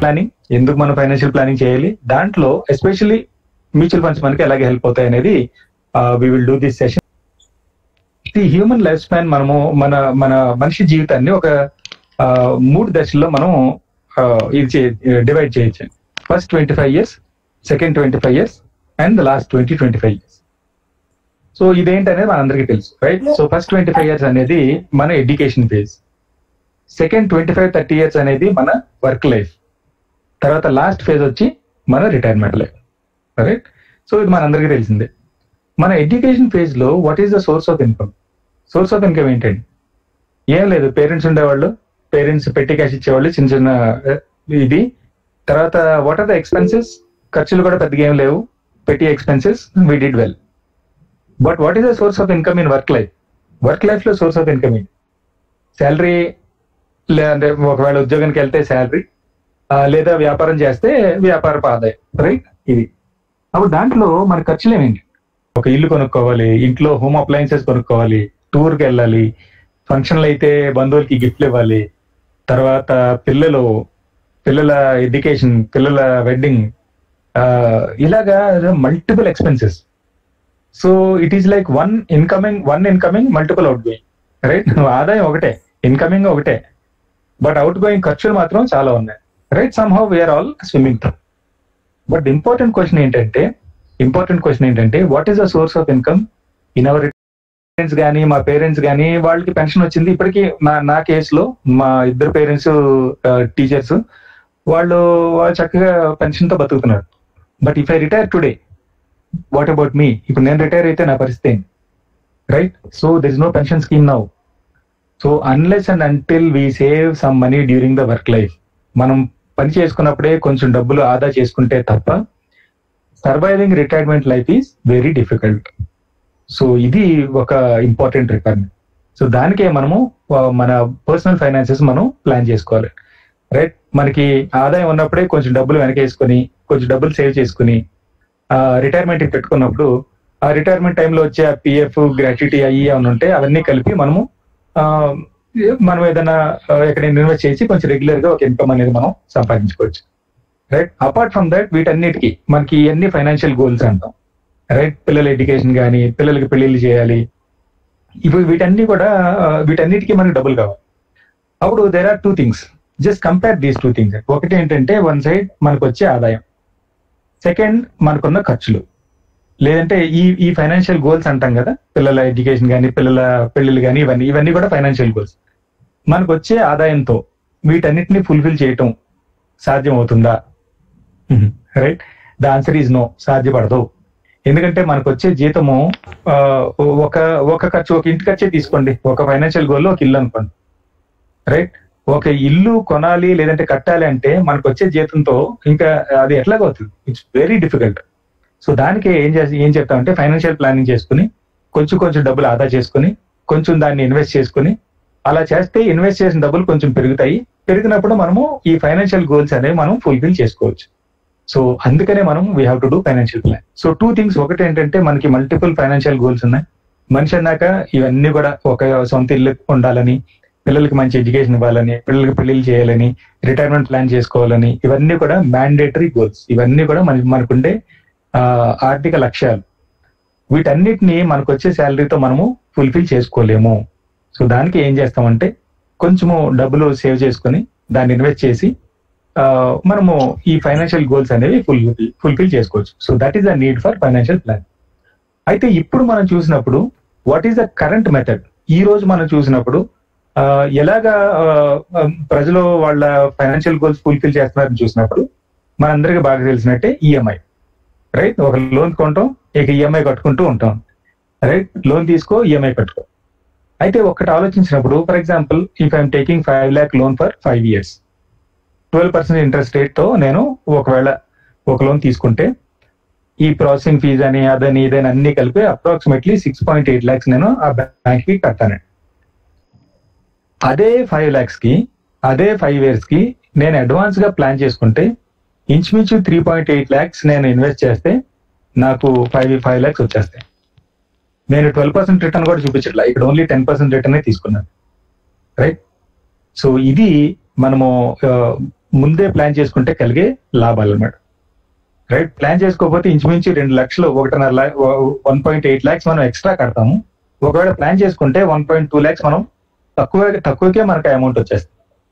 Planning ఎందుకు మనం financial planning చేయాలి దాంట్లో ఎస్పెషల్లీ మ్యూచువల్ ఫండ్స్ మనకి ఎలాగే హెల్ప్ అవుతాయి అనేది we will do this session the human life span మనము మన మన మనిషి జీవితాన్ని ఒక ఆ, మూడు దశల్లో మనం ఆ, ఇది డివైడ్ చేయొచ్చు first twenty five years second twenty five years and the last twenty twenty five years so ఇదేంటనేది మనందరికీ తెలుసు right so first twenty five years అనేది మన education phase second twenty five thirty years అనేది మన వర్క్ లైఫ్ తర్వాత last phase వచ్చి మన రిటైర్మెంట్ లైఫ్ రైట్ సో ఇది మనందరికీ తెలిసిందే మన ఎడ్యుకేషన్ ఫేజ్ లో what is the source of income source of income ఏంటండి ఏం లేదు పేరెంట్స్ ఉండేవాళ్ళు పేరెంట్స్ పెట్టి క్యాష్ ఇచ్చేవాళ్ళు చిన్న చిన్న uh, ఇది తర్వాత వాట్ ఆర్ ద ఎక్స్పెన్సెస్ ఖర్చులు కూడా పెద్దగా ఏం లేవు పెట్టి expenses we did well but what is the source of income in work life work life లో సోర్స్ ఆఫ్ ఇన్కమ్ ఏంటి శాలరీ లేదంటే ఒకవేళ ఉద్యోగానికి వెళ్తే శాలరీ లేదా వ్యాపారం చేస్తే వ్యాపారపు ఆదాయం రైట్ ఇది అప్పుడు దాంట్లో మన ఖర్చులు ఏమేంటి ఒక ఇల్లు కొనుక్కోవాలి ఇంట్లో హోమ్ అప్లయన్సెస్ కొనుక్కోవాలి టూర్కి వెళ్ళాలి ఫంక్షన్లు అయితే బంధువులకి గిఫ్ట్లు ఇవ్వాలి తర్వాత పిల్లలు పిల్లల ఎడ్యుకేషన్ పిల్లల వెడ్డింగ్ ఇలాగా multiple expenses so it is like one incoming one incoming multiple outgoing right ఆదాయం ఒకటే ఇన్కమింగ్ ఒకటే బట్ అవుట్ గోయింగ్ ఖర్చులు మాత్రం చాలా ఉన్నాయి right somehow we're all swimming through but important question ఏంటంటే ఇంపార్టెంట్ క్వశ్చన్ ఏంటంటే what is the source of income in our parents కానీ మా పేరెంట్స్ కానీ వాళ్ళకి పెన్షన్ వచ్చింది ఇప్పటికీ నా నా కేసులో మా ఇద్దరు పేరెంట్స్ టీచర్స్ వాళ్ళు వాళ్ళు చక్కగా పెన్షన్ తో బతుకుతున్నారు but if I retire today what about me ఇప్పుడు నేను రిటైర్ అయితే నా పరిస్థితి ఏంటి right so there is no pension scheme now so unless and until we save some money during the work life మనం పని చేసుకున్నప్పుడే కొంచెం డబ్బులు ఆదా చేసుకుంటే తప్ప surviving retirement life is very difficult so ఇది ఒక ఇంపార్టెంట్ రిక్వైర్మెంట్ సో దానికే మనము ఆ, మన పర్సనల్ ఫైనాన్సెస్ మనం ప్లాన్ చేసుకోవాలి రైట్ మనకి ఆదాయం ఉన్నప్పుడే కొంచెం డబ్బులు వెనకేసుకొని కొంచెం డబ్బులు సేవ్ చేసుకుని రిటైర్మెంట్ పెట్టుకున్నప్పుడు ఆ రిటైర్మెంట్ టైంలో వచ్చే ఆ పిఎఫ్ గ్రాట్యుటీ అయ్యి ఏమైనా ఉంటే అవన్నీ కలిపి మనము ఆ, మనం ఏదైనా ఆ, ఎక్కడైనా ఇన్వెస్ట్ చేసి కొంచెం రెగ్యులర్ గా ఒక ఇన్కమ్ అనేది మనం సంపాదించుకోవచ్చు రైట్ అపార్ట్ ఫ్రమ్ దట్ వీటన్నిటికీ మనకి ఎన్ని ఫైనాన్షియల్ గోల్స్ అంటాం రైట్ పిల్లల ఎడ్యుకేషన్ కానీ పిల్లలకి పెళ్లిళ్ళు చేయాలి ఇప్పుడు వీటన్ని కూడా ఆ, వీటన్నిటికీ మనకి డబ్బులు కావాలి అప్పుడు there are two things just compare these two things ఒకటి ఏంటంటే వన్ సైడ్ మనకు వచ్చే ఆదాయం సెకండ్ మనకున్న ఖర్చులు లేదంటే ఈ ఈ ఫైనాన్షియల్ గోల్స్ అంటాం కదా పిల్లల ఎడ్యుకేషన్ కానీ పిల్లల పెళ్లిళ్ళు కానీ ఇవన్నీ ఇవన్నీ కూడా ఫైనాన్షియల్ గోల్స్ మనకు వచ్చే ఆదాయంతో వీటన్నిటిని ఫుల్ఫిల్ చేయటం సాధ్యం అవుతుందా right the answer is no సాధ్యపడదు ఎందుకంటే మనకు వచ్చే జీతము ఆ, ఒక ఒక ఖర్చు ఒక ఇంటి ఖర్చే తీసుకోండి ఒక ఫైనాన్షియల్ గోల్ ఒక ఇల్లు అనుకోండి రైట్ ఒక ఇల్లు కొనాలి లేదంటే కట్టాలి అంటే మనకు వచ్చే జీతంతో ఇంకా అది ఎట్లాగవుతుంది ఇట్స్ వెరీ డిఫికల్ట్ సో దానికి ఏం చేసి ఏం చెప్తామంటే ఫైనాన్షియల్ ప్లానింగ్ చేసుకుని కొంచెం కొంచెం డబ్బులు ఆదా చేసుకుని కొంచెం దాన్ని ఇన్వెస్ట్ చేసుకుని అలా చేస్తే ఇన్వెస్ట్ చేసిన డబ్బులు కొంచెం పెరుగుతాయి పెరిగినప్పుడు మనము ఈ ఫైనాన్షియల్ గోల్స్ అనేవి మనం ఫుల్ఫిల్ చేసుకోవచ్చు సో అందుకనే మనం we have to do financial plan so two things ఒకటి ఏంటంటే మనకి మల్టిపుల్ ఫైనాన్షియల్ గోల్స్ ఉన్నాయి మనిషి అన్నాక ఇవన్నీ కూడా ఒక సొంత ఇల్లు ఉండాలని పిల్లలకి మంచి ఎడ్యుకేషన్ ఇవ్వాలని పిల్లలకి పెళ్లిళ్ళు చేయాలని రిటైర్మెంట్ ప్లాన్ చేసుకోవాలని ఇవన్నీ కూడా మ్యాండేటరీ గోల్స్ ఇవన్నీ కూడా మన మనకుండే ఆ, ఆర్థిక లక్ష్యాలు వీటన్నిటిని మనకు వచ్చే శాలరీతో మనము ఫుల్ఫిల్ చేసుకోలేము సో దానికి ఏం చేస్తామంటే కొంచెము డబ్బులు సేవ్ చేసుకొని దాన్ని ఇన్వెస్ట్ చేసి ఆ, మనము ఈ ఫైనాన్షియల్ గోల్స్ అనేవి ఫుల్ఫిల్ ఫుల్ఫిల్ చేసుకోవచ్చు so that is the need for financial plan అయితే ఇప్పుడు మనం చూసినప్పుడు what is the current method ఈ రోజు మనం చూసినప్పుడు ఆ, ఎలాగా ఆ, ఆ, ప్రజలు వాళ్ళ ఫైనాన్షియల్ గోల్స్ ఫుల్ఫిల్ చేస్తున్నారని చూసినప్పుడు మనందరికీ బాగా తెలిసినట్టే ఈఎంఐ రైట్ ఒక లోన్ కొంటాం ఇక ఈఎంఐ కట్టుకుంటూ ఉంటాం రైట్ లోన్ తీసుకో ఈఎంఐ కట్టుకో అయితే ఒక్కటి ఆలోచించినప్పుడు for example if I'm taking five lakh loan for five years twelve percent interest rate తో నేను ఒకవేళ ఒక లోన్ తీసుకుంటే ఈ ప్రాసెసింగ్ ఫీజ్ అని అదని ఇదని అన్ని కలిపి approximately six point eight lakhs నేను ఆ బ్యాంక్ కి కట్టాను అదే ఫైవ్ ల్యాక్స్ కి అదే ఫైవ్ ఇయర్స్ కి నేను అడ్వాన్స్ గా ప్లాన్ చేసుకుంటే ఇంచుమించు త్రీ పాయింట్ ఎయిట్ ల్యాక్స్ నేను ఇన్వెస్ట్ చేస్తే నాకు ఫైవ్ ఫైవ్ ల్యాక్స్ వచ్చేస్తాయి నేను ట్వెల్వ్ పర్సెంట్ రిటర్న్ కూడా చూపించట్లా ఇక్కడ ఓన్లీ టెన్ పర్సెంట్ రిటర్న్ తీసుకున్నాను రైట్ సో ఇది మనము ఆ, ముందే ప్లాన్ చేసుకుంటే కలిగే లాభాలు అన్నమాట రైట్ ప్లాన్ చేసుకోకపోతే ఇంచుమించు రెండు లక్షలు ఒకటిన్నర వన్ పాయింట్ ఎయిట్ ల్యాక్స్ మనం ఎక్స్ట్రా కడతాము ఒకవేళ ప్లాన్ చేసుకుంటే వన్ పాయింట్ టూ ల్యాక్స్ మనం తక్కువ తక్కువకే మనకు అమౌంట్ వచ్చేస్తుంది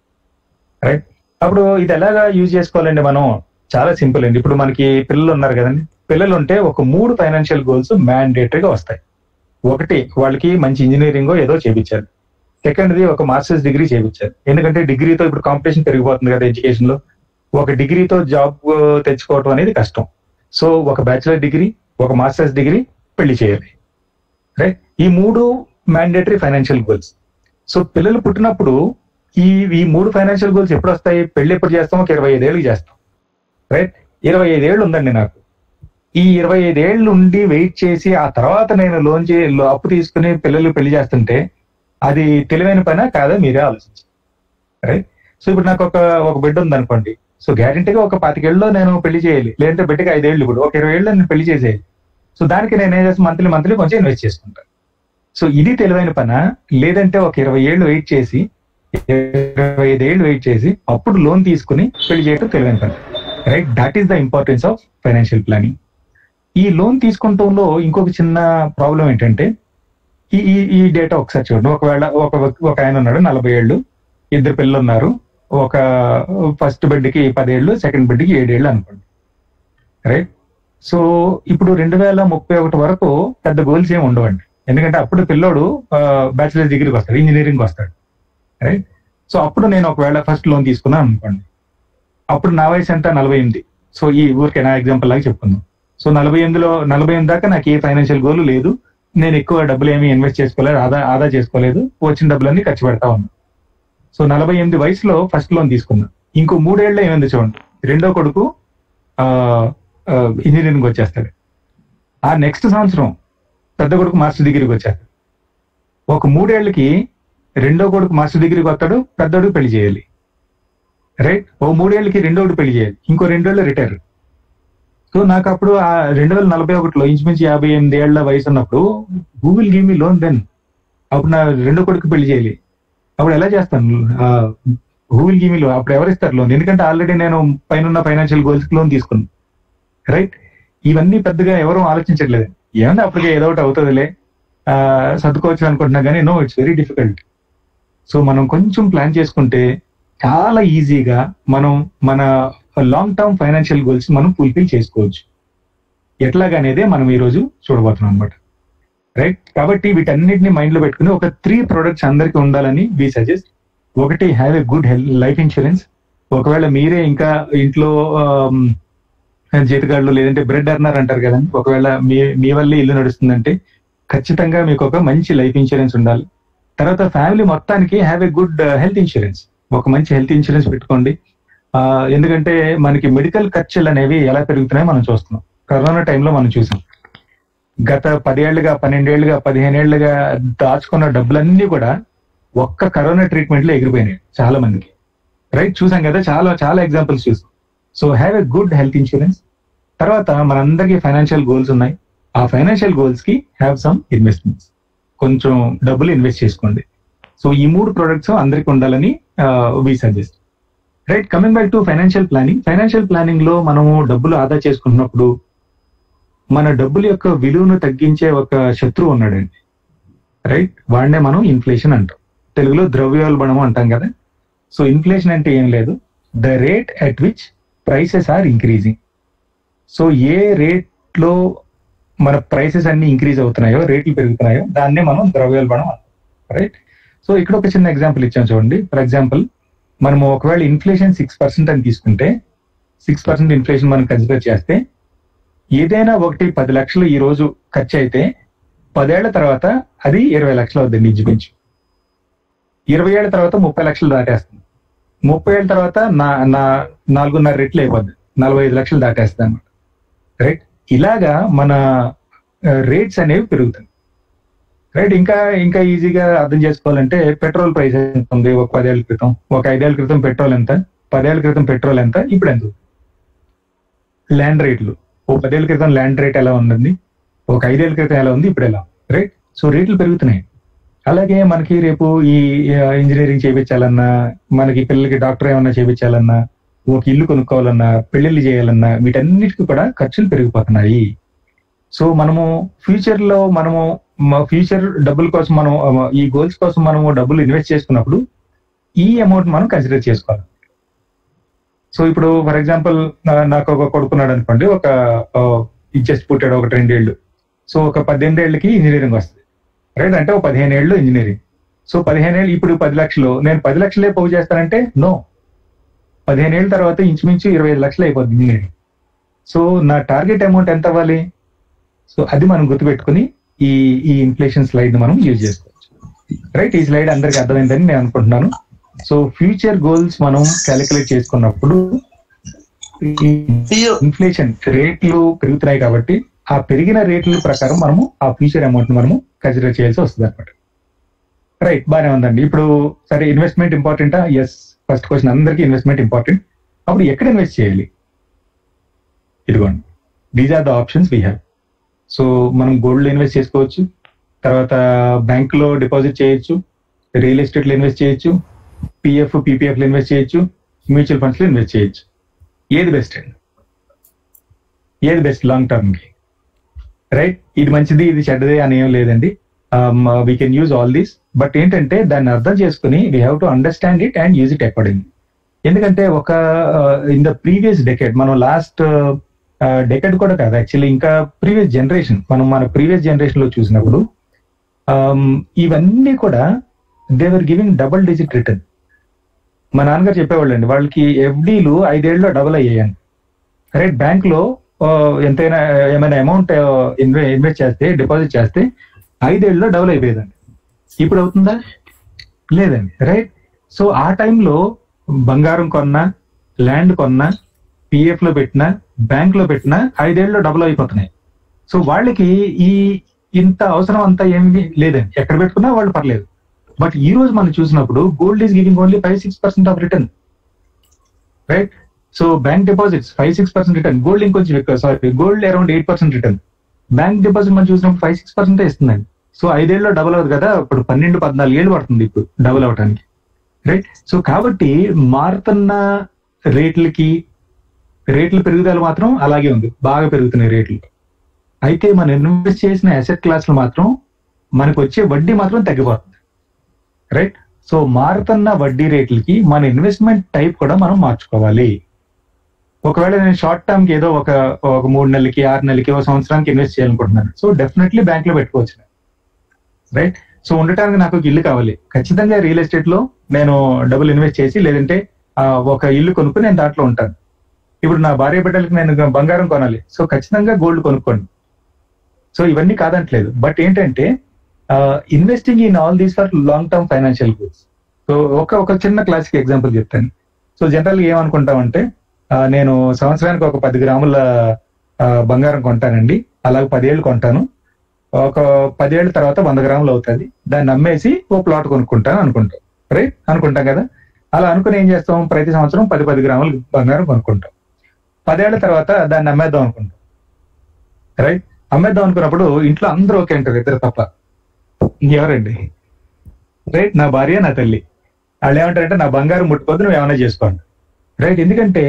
రైట్ అప్పుడు ఇది ఎలాగా యూజ్ చేసుకోవాలండి మనం చాలా సింపుల్ అండి ఇప్పుడు మనకి పిల్లలు ఉన్నారు కదండి పిల్లలు ఉంటే ఒక మూడు ఫైనాన్షియల్ గోల్స్ మ్యాండేటరీగా వస్తాయి ఒకటి వాళ్ళకి మంచి ఇంజనీరింగ్ ఏదో చేపించారు సెకండ్ది ఒక మాస్టర్స్ డిగ్రీ చేపించారు ఎందుకంటే డిగ్రీతో ఇప్పుడు కాంపిటీషన్ పెరిగిపోతుంది కదా ఎడ్యుకేషన్ లో ఒక డిగ్రీతో జాబ్ తెచ్చుకోవడం అనేది కష్టం సో ఒక బ్యాచిలర్ డిగ్రీ ఒక మాస్టర్స్ డిగ్రీ పెళ్లి చేయాలి రైట్ ఈ మూడు మ్యాండేటరీ ఫైనాన్షియల్ గోల్స్ సో పిల్లలు పుట్టినప్పుడు ఈ ఈ మూడు ఫైనాన్షియల్ గోల్స్ ఎప్పుడు వస్తాయి పెళ్లి ఎప్పుడు చేస్తాం ఒక ఇరవై ఐదేళ్ళకి చేస్తాం రైట్ ఇరవై ఐదేళ్ళు ఉందండి నాకు ఈ ఇరవై ఐదేళ్ళు ఉండి వెయిట్ చేసి ఆ తర్వాత నేను లోన్ చే లో- అప్పు తీసుకుని పిల్లలు పెళ్లి చేస్తుంటే అది తెలివైన పని కాదా మీరే ఆలోచించి రైట్ సో ఇప్పుడు నాకు ఒక ఒక బిడ్డ ఉంది అనుకోండి సో గ్యారంటీగా ఒక పాతికేళ్ళలో నేను పెళ్లి చేయాలి లేదంటే బిడ్డకి ఐదేళ్ళు ఇప్పుడు ఒక ఇరవై ఏళ్ళు నేను పెళ్లి చేసేయాలి సో దానికి నేను ఏం చేస్తాను మంత్లీ మంత్లీ కొంచెం ఇన్వెస్ట్ చేసుకుంటాను సో ఇది తెలివైన పనా లేదంటే ఒక ఇరవై ఏళ్ళు వెయిట్ చేసి ఇరవై ఐదేళ్ళు వెయిట్ చేసి అప్పుడు లోన్ తీసుకుని పెళ్లి చేయడం తెలివైన పని right that is the importance of financial planning ఈ లోన్ తీసుకుంటంలో ఇంకొక చిన్న ప్రాబ్లం ఏంటంటే ఈ ఈ ఈ డేటా ఒకసారి చూడండి ఒకవేళ ఒక వ్యక్తి- ఒక ఆయన ఉన్నాడు నలభై ఏళ్ళు ఇద్దరు పిల్లలు ఉన్నారు ఒక ఫస్ట్ బెడ్కి పదేళ్ళు సెకండ్ బెడ్కి ఏడేళ్ళు అనుకోండి రైట్ సో ఇప్పుడు రెండు వేల ముప్పై ఒకటి వరకు పెద్ద గోల్స్ ఏమి ఉండవండి ఎందుకంటే అప్పుడు పిల్లోడు బ్యాచిలర్ డిగ్రీకి వస్తాడు ఇంజనీరింగ్ వస్తాడు రైట్ సో అప్పుడు నేను ఒకవేళ ఫస్ట్ లోన్ తీసుకున్నాను అనుకోండి అప్పుడు నా వయసు ఎంత నలభై ఎనిమిది సో ఈ ఊరికే నా ఎగ్జాంపుల్ లాగా చెప్పుకుందాం సో నలభై ఎనిమిదిలో నలభై ఎనిమిది దాకా నాకు ఏ ఫైనాన్షియల్ గోల్ లేదు నేను ఎక్కువ డబ్బులు ఏమీ ఇన్వెస్ట్ చేసుకోలేదు ఆదా ఆదా చేసుకోలేదు వచ్చిన డబ్బులన్నీ ఖర్చు పెడతా ఉన్నాను సో నలభై ఎనిమిది వయసులో ఫస్ట్ లోన్ తీసుకున్నా ఇంకో మూడేళ్ల ఏమైంది చూడండి రెండో కొడుకు ఇంజనీరింగ్ వచ్చేస్తాడు ఆ నెక్స్ట్ సంవత్సరం పెద్ద కొడుకు మాస్టర్ డిగ్రీకి వచ్చేస్తాడు ఒక మూడేళ్లకి రెండో కొడుకు మాస్టర్ డిగ్రీకి వస్తాడు పెద్దోడు పెళ్లి చేయాలి రైట్ ఓ మూడేళ్లకి రెండోడు పెళ్లి చేయాలి ఇంకో రెండేళ్ళు రిటైర్ సో నాకు అప్పుడు ఆ రెండు వేల నలభై ఒకటిలో ఇంచుమించు యాభై ఎనిమిది ఏళ్ల వయసు ఉన్నప్పుడు Google give me loan then అప్పుడు నా రెండో కొడుకు పెళ్లి చేయాలి అప్పుడు ఎలా చేస్తాను గూగుల్ గివ్ మీ లోన్ అప్పుడు ఎవరు ఇస్తారు లోన్ ఎందుకంటే ఆల్రెడీ నేను పైన ఫైనాన్షియల్ గోల్స్ లోన్ తీసుకున్నాను రైట్ ఇవన్నీ పెద్దగా ఎవరు ఆలోచించట్లేదు ఏమన్నా అప్పటికే ఏదో ఒకటి అవుతుందిలే ఆ, సర్దుకోవచ్చు అనుకుంటున్నా కానీ no it's very difficult so మనం కొంచెం ప్లాన్ చేసుకుంటే చాలా ఈజీగా మనం మన లాంగ్ టర్మ్ ఫైనాన్షియల్ గోల్స్ మనం ఫుల్ఫిల్ చేసుకోవచ్చు ఎట్లాగనేదే మనం ఈ రోజు చూడబోతున్నాం అనమాట రైట్ కాబట్టి వీటన్నిటిని మైండ్ లో పెట్టుకుని ఒక త్రీ ప్రొడక్ట్స్ అందరికి ఉండాలని వి సజెస్ట్ ఒకటి have a good health life insurance ఒకవేళ మీరే ఇంకా ఇంట్లో ఆమ్, జీతగాళ్ళు లేదంటే బ్రెడ్ అర్నర్ అంటారు కదండి ఒకవేళ మీ మీ వల్లే ఇల్లు నడుస్తుందంటే ఖచ్చితంగా మీకు ఒక మంచి లైఫ్ ఇన్సూరెన్స్ ఉండాలి తర్వాత ఫ్యామిలీ మొత్తానికి have a good health insurance ఒక మంచి హెల్త్ ఇన్సూరెన్స్ పెట్టుకోండి ఆ, ఎందుకంటే మనకి మెడికల్ ఖర్చులు అనేవి ఎలా పెరుగుతున్నాయో మనం చూస్తున్నాం కరోనా టైంలో మనం చూసాం గత పదేళ్లుగా పన్నెండేళ్లుగా పదిహేనేళ్లుగా దాచుకున్న డబ్బులన్నీ కూడా ఒక్క కరోనా ట్రీట్మెంట్ లో ఎగిరిపోయినాయి చాలా మందికి రైట్ చూసాం కదా చాలా చాలా ఎగ్జాంపుల్స్ చూసాం so have a good health insurance తర్వాత మనందరికీ ఫైనాన్షియల్ గోల్స్ ఉన్నాయి ఆ ఫైనాన్షియల్ గోల్స్ కి హ్యావ్ సమ్ ఇన్వెస్ట్మెంట్స్ కొంచెం డబ్బులు ఇన్వెస్ట్ చేసుకోండి సో ఈ మూడు ప్రొడక్ట్స్ అందరికి ఉండాలని we suggest right coming back to financial planning financial planning లో మనము డబ్బులు ఆదా చేసుకుంటున్నప్పుడు మన డబ్బుల యొక్క విలువను తగ్గించే ఒక శత్రువు ఉన్నాడండి రైట్ వాడినే మనం ఇన్ఫ్లేషన్ అంటాం తెలుగులో ద్రవ్యోల్బణం అంటాం కదా సో ఇన్ఫ్లేషన్ అంటే ఏం లేదు the rate at which prices are increasing so ఏ రేట్ లో మన ప్రైసెస్ అన్ని ఇంక్రీజ్ అవుతున్నాయో రేట్లు పెరుగుతున్నాయో దాన్నే మనం ద్రవ్యోల్బణం అంటాం రైట్ సో ఇక్కడ ఒక చిన్న ఎగ్జాంపుల్ ఇచ్చాం చూడండి ఫర్ ఎగ్జాంపుల్ మనము ఒకవేళ ఇన్ఫ్లేషన్ సిక్స్ పర్సెంట్ అని తీసుకుంటే సిక్స్ పర్సెంట్ ఇన్ఫ్లేషన్ మనం కన్సిడర్ చేస్తే ఏదైనా ఒకటి పది లక్షలు ఈ రోజు ఖర్చు అయితే పదేళ్ల తర్వాత అది ఇరవై లక్షలు అవుతుంది ఇంచుమించు ఇరవై ఏళ్ల తర్వాత ముప్పై లక్షలు దాటేస్తుంది ముప్పై ఏళ్ళ తర్వాత నా నా నాలుగున్నర రెట్లు అయిపోద్ది నలభై ఐదు లక్షలు దాటేస్తుంది అనమాట రైట్ ఇలాగా మన రేట్స్ అనేవి పెరుగుతాయి రైట్ ఇంకా ఇంకా ఈజీగా అర్థం చేసుకోవాలంటే పెట్రోల్ ప్రైస్ ఎంత ఉంది ఒక పదేళ్ల క్రితం ఒక ఐదేళ్ల క్రితం పెట్రోల్ ఎంత పదేళ్ల క్రితం పెట్రోల్ ఎంత ఇప్పుడు ఎంత ల్యాండ్ రేట్లు ఓ పదేళ్ల క్రితం ల్యాండ్ రేట్ ఎలా ఉంది ఒక ఐదేళ్ల క్రితం ఎలా ఉంది ఇప్పుడు ఎలా రైట్ సో రేట్లు పెరుగుతున్నాయి అలాగే మనకి రేపు ఈ ఇంజనీరింగ్ చేయించాలన్నా మనకి పిల్లలకి డాక్టర్ ఏమన్నా చేయించాలన్నా ఒక ఇల్లు కొనుక్కోవాలన్నా పెళ్లిళ్ళు చేయాలన్నా వీటన్నిటికీ కూడా ఖర్చులు పెరిగిపోతున్నాయి సో మనము ఫ్యూచర్ లో మనము ఫ్యూచర్ డబ్బుల కోసం మనం ఆ, ఈ గోల్స్ కోసం మనము డబ్బులు ఇన్వెస్ట్ చేసుకున్నప్పుడు ఈ అమౌంట్ మనం కన్సిడర్ చేసుకోవాలి సో ఇప్పుడు ఫర్ ఎగ్జాంపుల్ నాకు ఒక కొడుకున్నాడు అనుకోండి ఒక జస్ట్ పుట్టాడు ఒక రెండేళ్ళు సో ఒక పద్దెనిమిది ఏళ్ళకి ఇంజనీరింగ్ వస్తుంది రైట్ అంటే ఒక పదిహేను ఏళ్ళు ఇంజనీరింగ్ సో పదిహేను ఏళ్ళు ఇప్పుడు పది లక్షలు నేను పది లక్షలే పోగు చేస్తానంటే నో పదిహేను ఏళ్ళ తర్వాత ఇంచుమించు ఇరవై ఐదు లక్షలు అయిపోతుంది ఇంజనీరింగ్ సో నా టార్గెట్ అమౌంట్ ఎంత అవ్వాలి సో అది మనం గుర్తుపెట్టుకుని ఈ ఈ ఇన్ఫ్లేషన్ స్లైడ్ మనం యూజ్ చేసుకోవచ్చు రైట్ ఈ స్లైడ్ అందరికి అర్థమైందని నేను అనుకుంటున్నాను సో ఫ్యూచర్ గోల్స్ మనం క్యాలిక్యులేట్ చేసుకున్నప్పుడు పియు ఇన్ఫ్లేషన్ రేట్లు పెరుగుతున్నాయి కాబట్టి ఆ పెరిగిన రేట్ల ప్రకారం మనము ఆ ఫ్యూచర్ అమౌంట్ మనము కన్సిడర్ చేయాల్సి వస్తుంది అనమాట రైట్ బాగానే ఉందండి ఇప్పుడు సరే ఇన్వెస్ట్మెంట్ ఇంపార్టెంటా ఎస్ ఫస్ట్ క్వశ్చన్ అందరికీ ఇన్వెస్ట్మెంట్ ఇంపార్టెంట్ అప్పుడు ఎక్కడ ఇన్వెస్ట్ చేయాలి ఇదిగోండి these are the options we have so మనం గోల్డ్ లో ఇన్వెస్ట్ చేసుకోవచ్చు తర్వాత బ్యాంక్ లో డిపాజిట్ చేయొచ్చు రియల్ ఎస్టేట్ లో ఇన్వెస్ట్ చేయొచ్చు పిఎఫ్ పీపీఎఫ్ లో ఇన్వెస్ట్ చేయొచ్చు మ్యూచువల్ ఫండ్స్ లో ఇన్వెస్ట్ చేయొచ్చు ఏది బెస్ట్ అండి ఏది బెస్ట్ లాంగ్ టర్మ్ కి రైట్ ఇది మంచిది ఇది చెడ్డది అని ఏం లేదండి we can use all these but ఏంటంటే దాన్ని అర్థం చేసుకుని we have to understand it and use it according ఎందుకంటే ఒక ఇన్ ద ప్రీవియస్ డెకెడ్ మనం లాస్ట్ డెకెడ్ కూడా కాదు యాక్చువల్లీ ఇంకా ప్రీవియస్ జనరేషన్ మనం మన ప్రీవియస్ జనరేషన్ లో చూసినప్పుడు um, ఇవన్నీ కూడా they were giving double digit return మా నాన్నగారు చెప్పేవాళ్ళు అండి వాళ్ళకి ఎఫ్డీలు ఐదేళ్ళలో డబుల్ అయ్యాయండి రైట్ బ్యాంక్ లో ఆ, ఎంతైనా ఏమైనా అమౌంట్ ఇన్వెస్ట్ చేస్తే డిపాజిట్ చేస్తే ఐదేళ్ళలో డబుల్ అయిపోయేదండి ఇప్పుడు అవుతుందా లేదండి రైట్ సో ఆ టైంలో బంగారం కొన్నా ల్యాండ్ కొన్నా పిఎఫ్ లో పెట్టినా బ్యాంక్ లో పెట్టినా ఐదేళ్ళలో డబుల్ అయిపోతున్నాయి సో వాళ్ళకి ఈ ఇంత అవసరం అంతా ఏమి లేదండి ఎక్కడ పెట్టుకున్నా వాళ్ళు పర్లేదు బట్ ఈ రోజు మనం చూసినప్పుడు gold is giving only five six percent of return right so bank deposits five six percent return gold ఇంకొంచెం ఎక్కువ sorry gold around eight percent return bank deposit మనం చూసినప్పుడు ఫైవ్ సిక్స్ పర్సెంట్ ఇస్తుందండి సో ఐదేళ్ళలో డబుల్ అవుతుంది కదా ఇప్పుడు పన్నెండు పద్నాలుగు ఏళ్ళు పడుతుంది ఇప్పుడు డబుల్ అవడానికి రైట్ సో కాబట్టి మారుతున్న రేట్లకి రేట్ల పెరుగుదల మాత్రం అలాగే ఉంది బాగా పెరుగుతున్నాయి రేట్లు అయితే మనం ఇన్వెస్ట్ చేసిన అసెట్ క్లాసులు మాత్రం మనకు వచ్చే వడ్డీ మాత్రం తగ్గిపోతుంది రైట్ సో మారుతున్న వడ్డీ రేట్లకి మన ఇన్వెస్ట్మెంట్ టైప్ కూడా మనం మార్చుకోవాలి ఒకవేళ నేను షార్ట్ టర్మ్ కి ఏదో ఒక ఒక మూడు నెలలకి ఆరు నెలలకి ఒక సంవత్సరానికి ఇన్వెస్ట్ చేయాలనుకుంటున్నాను సో డెఫినెట్లీ బ్యాంక్ లో పెట్టుకోవచ్చు రైట్ సో ఉండటానికి నాకు ఒక ఇల్లు కావాలి ఖచ్చితంగా రియల్ ఎస్టేట్ లో నేను డబ్బులు ఇన్వెస్ట్ చేసి లేదంటే ఆ, ఒక ఇల్లు కొనుక్కుని నేను దాంట్లో ఉంటాను ఇప్పుడు నా భార్య బిడ్డలకి నేను బంగారం కొనాలి సో ఖచ్చితంగా గోల్డ్ కొనుక్కోండి సో ఇవన్నీ కాదంటలేదు బట్ ఏంటంటే investing in all these for long term financial goals so ఒక ఒక చిన్న క్లాసిక్ ఎగ్జాంపుల్ చెప్తాను సో జనరల్ గా ఏమనుకుంటామంటే ఆ, నేను సంవత్సరానికి ఒక పది గ్రాముల ఆ, బంగారం కొంటానండి అలాగే పదేళ్ళు కొంటాను ఒక పదేళ్ల తర్వాత వంద గ్రాములు అవుతుంది దాన్ని అమ్మేసి ఓ ప్లాట్ కొనుక్కుంటాను అనుకుంటాం రైట్ అనుకుంటాం కదా అలా అనుకుని ఏం చేస్తాం ప్రతి సంవత్సరం పది పది గ్రాములు బంగారం కొనుక్కుంటాం పదేళ్ల తర్వాత దాన్ని అమ్మేద్దాం అనుకుంటాం రైట్ అమ్మేద్దాం అనుకున్నప్పుడు ఇంట్లో అందరూ ఓకే అంటారు ఇద్దరు తప్ప ఎవరండి రైట్ నా భార్య నా తల్లి వాళ్ళు ఏమంటారంటే నా బంగారం ముట్టుకోద్దు నువ్వు ఏమైనా చేసుకోండి రైట్ ఎందుకంటే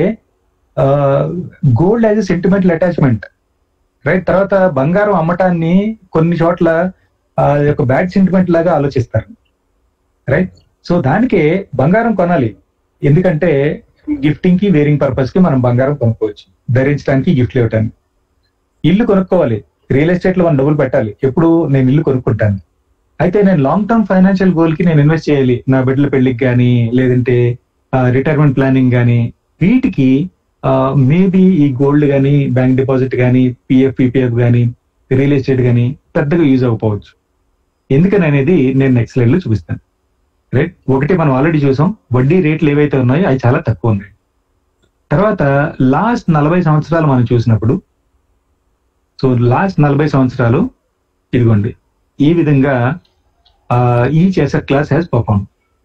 gold as a sentimental attachment right తర్వాత బంగారం అమ్మటాన్ని కొన్ని చోట్ల ఆ, ఒక బ్యాడ్ సెంటిమెంట్ లాగా ఆలోచిస్తారు రైట్ సో దానికే బంగారం కొనాలి ఎందుకంటే గిఫ్టింగ్ కి వేరింగ్ పర్పస్ కి మనం బంగారం కొనుక్కోవచ్చు ధరించడానికి గిఫ్ట్లు ఇవ్వటానికి ఇల్లు కొనుక్కోవాలి రియల్ ఎస్టేట్ లో మనం డబ్బులు పెట్టాలి ఎప్పుడు నేను ఇల్లు కొనుక్కుంటాను అయితే నేను లాంగ్ టర్మ్ ఫైనాన్షియల్ గోల్ కి నేను ఇన్వెస్ట్ చేయాలి నా బిడ్డల పెళ్లికి కానీ లేదంటే రిటైర్మెంట్ ప్లానింగ్ కానీ వీటికి మేబీ ఈ గోల్డ్ కానీ బ్యాంక్ డిపాజిట్ కానీ పిఎఫ్ పిపిఎఫ్ కానీ రియల్ ఎస్టేట్ కానీ పెద్దగా యూజ్ అవ్వకపోవచ్చు ఎందుకని అనేది నేను నెక్స్ట్ స్లైడ్ లో చూపిస్తాను రైట్ ఒకటి మనం ఆల్రెడీ చూసాం వడ్డీ రేట్లు ఏవైతే ఉన్నాయో అవి చాలా తక్కువ ఉన్నాయి తర్వాత లాస్ట్ నలభై సంవత్సరాలు మనం చూసినప్పుడు సో లాస్ట్ నలభై సంవత్సరాలు ఇదిగోండి ఈ విధంగా each asset class has perform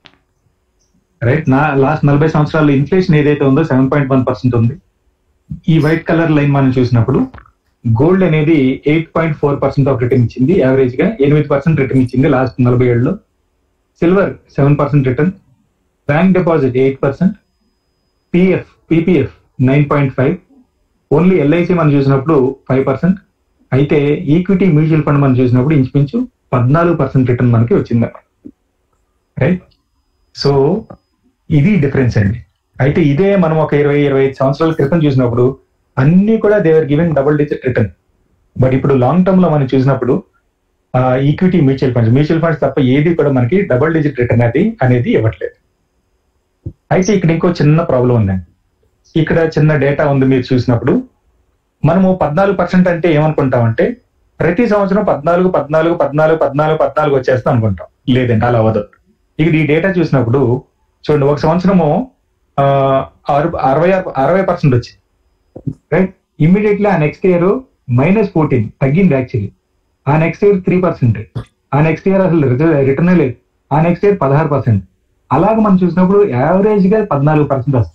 right నా లాస్ట్ నలభై సంవత్సరాలు ఇన్ఫ్లేషన్ ఏదైతే ఉందో సెవెన్ పాయింట్ వన్ పర్సెంట్ ఉంది ఈ వైట్ కలర్ లైన్ మనం చూసినప్పుడు గోల్డ్ అనేది eight point four percent of return ఇచ్చింది యావరేజ్ గా ఎనిమిది పర్సెంట్ రిటర్న్ ఇచ్చింది లాస్ట్ నలభై ఏళ్ళలో silver seven percent return bank deposit eight percent PF PPF nine point five only LIC మనం చూసినప్పుడు ఫైవ్ పర్సెంట్ అయితే ఈక్విటీ మ్యూచువల్ ఫండ్ మనం చూసినప్పుడు ఇంచుమించు పద్నాలుగు పర్సెంట్ రిటర్న్ మనకి వచ్చింది రైట్ సో ఇది డిఫరెన్స్ అండి అయితే ఇదే మనం ఒక ఇరవై ఇరవై ఐదు సంవత్సరాల క్రితం చూసినప్పుడు అన్ని కూడా they were given double digit return but ఇప్పుడు లాంగ్ టర్మ్ లో మనం చూసినప్పుడు equity mutual funds mutual funds తప్ప ఏది కూడా మనకి డబుల్ డిజిట్ రిటర్న్ అది అనేది ఇవ్వట్లేదు అయితే ఇక్కడ ఇంకో చిన్న ప్రాబ్లం ఉందండి ఇక్కడ చిన్న డేటా ఉంది మీరు చూసినప్పుడు మనము పద్నాలుగు పర్సెంట్ అంటే ఏమనుకుంటామంటే ప్రతి సంవత్సరం పద్నాలుగు పద్నాలుగు పద్నాలుగు పద్నాలుగు పద్నాలుగు వచ్చేస్తాం అనుకుంటాం లేదండి అలా అవ్వదు ఇక్కడ ఈ డేటా చూసినప్పుడు చూడండి ఒక సంవత్సరము ఆ, అరు- అరవై ఆరు- అరవై పర్సెంట్ వచ్చింది రైట్ ఇమ్మీడియట్లీ ఆ నెక్స్ట్ ఇయర్ మైనస్ ఫోర్టీన్ తగ్గింది యాక్చువల్లీ ఆ నెక్స్ట్ ఇయర్ త్రీ పర్సెంట్ ఆ నెక్స్ట్ ఇయర్ అసలు రిటర్న్ లేదు ఆ నెక్స్ట్ ఇయర్ పదహారు పర్సెంట్ అలాగే మనం చూసినప్పుడు యావరేజ్ గా పద్నాలుగు పర్సెంట్ వస్తుంది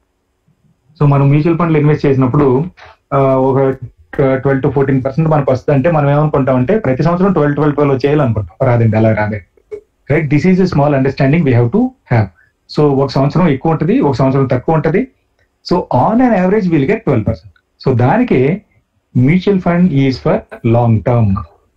సో మనం మ్యూచువల్ ఫండ్లు ఇన్వెస్ట్ చేసినప్పుడు ఆ, ఒక ట్వెల్వ్ టు ఫోర్టీన్ పర్సెంట్ మనకు వస్తుంది అంటే మనం ఏమనుకుంటాం అంటే ప్రతి సంవత్సరం ట్వెల్వ్ ట్వెల్వ్ ట్వెల్వ్ చేయాలనుకుంటాం రాదండి అలా రాదే right this is small understanding we have to have so ఒక సంవత్సరం ఎక్కువ ఉంటుంది ఒక సంవత్సరం తక్కువ ఉంటుంది so on an average will get twelve percent so దానికి mutual fund is for long term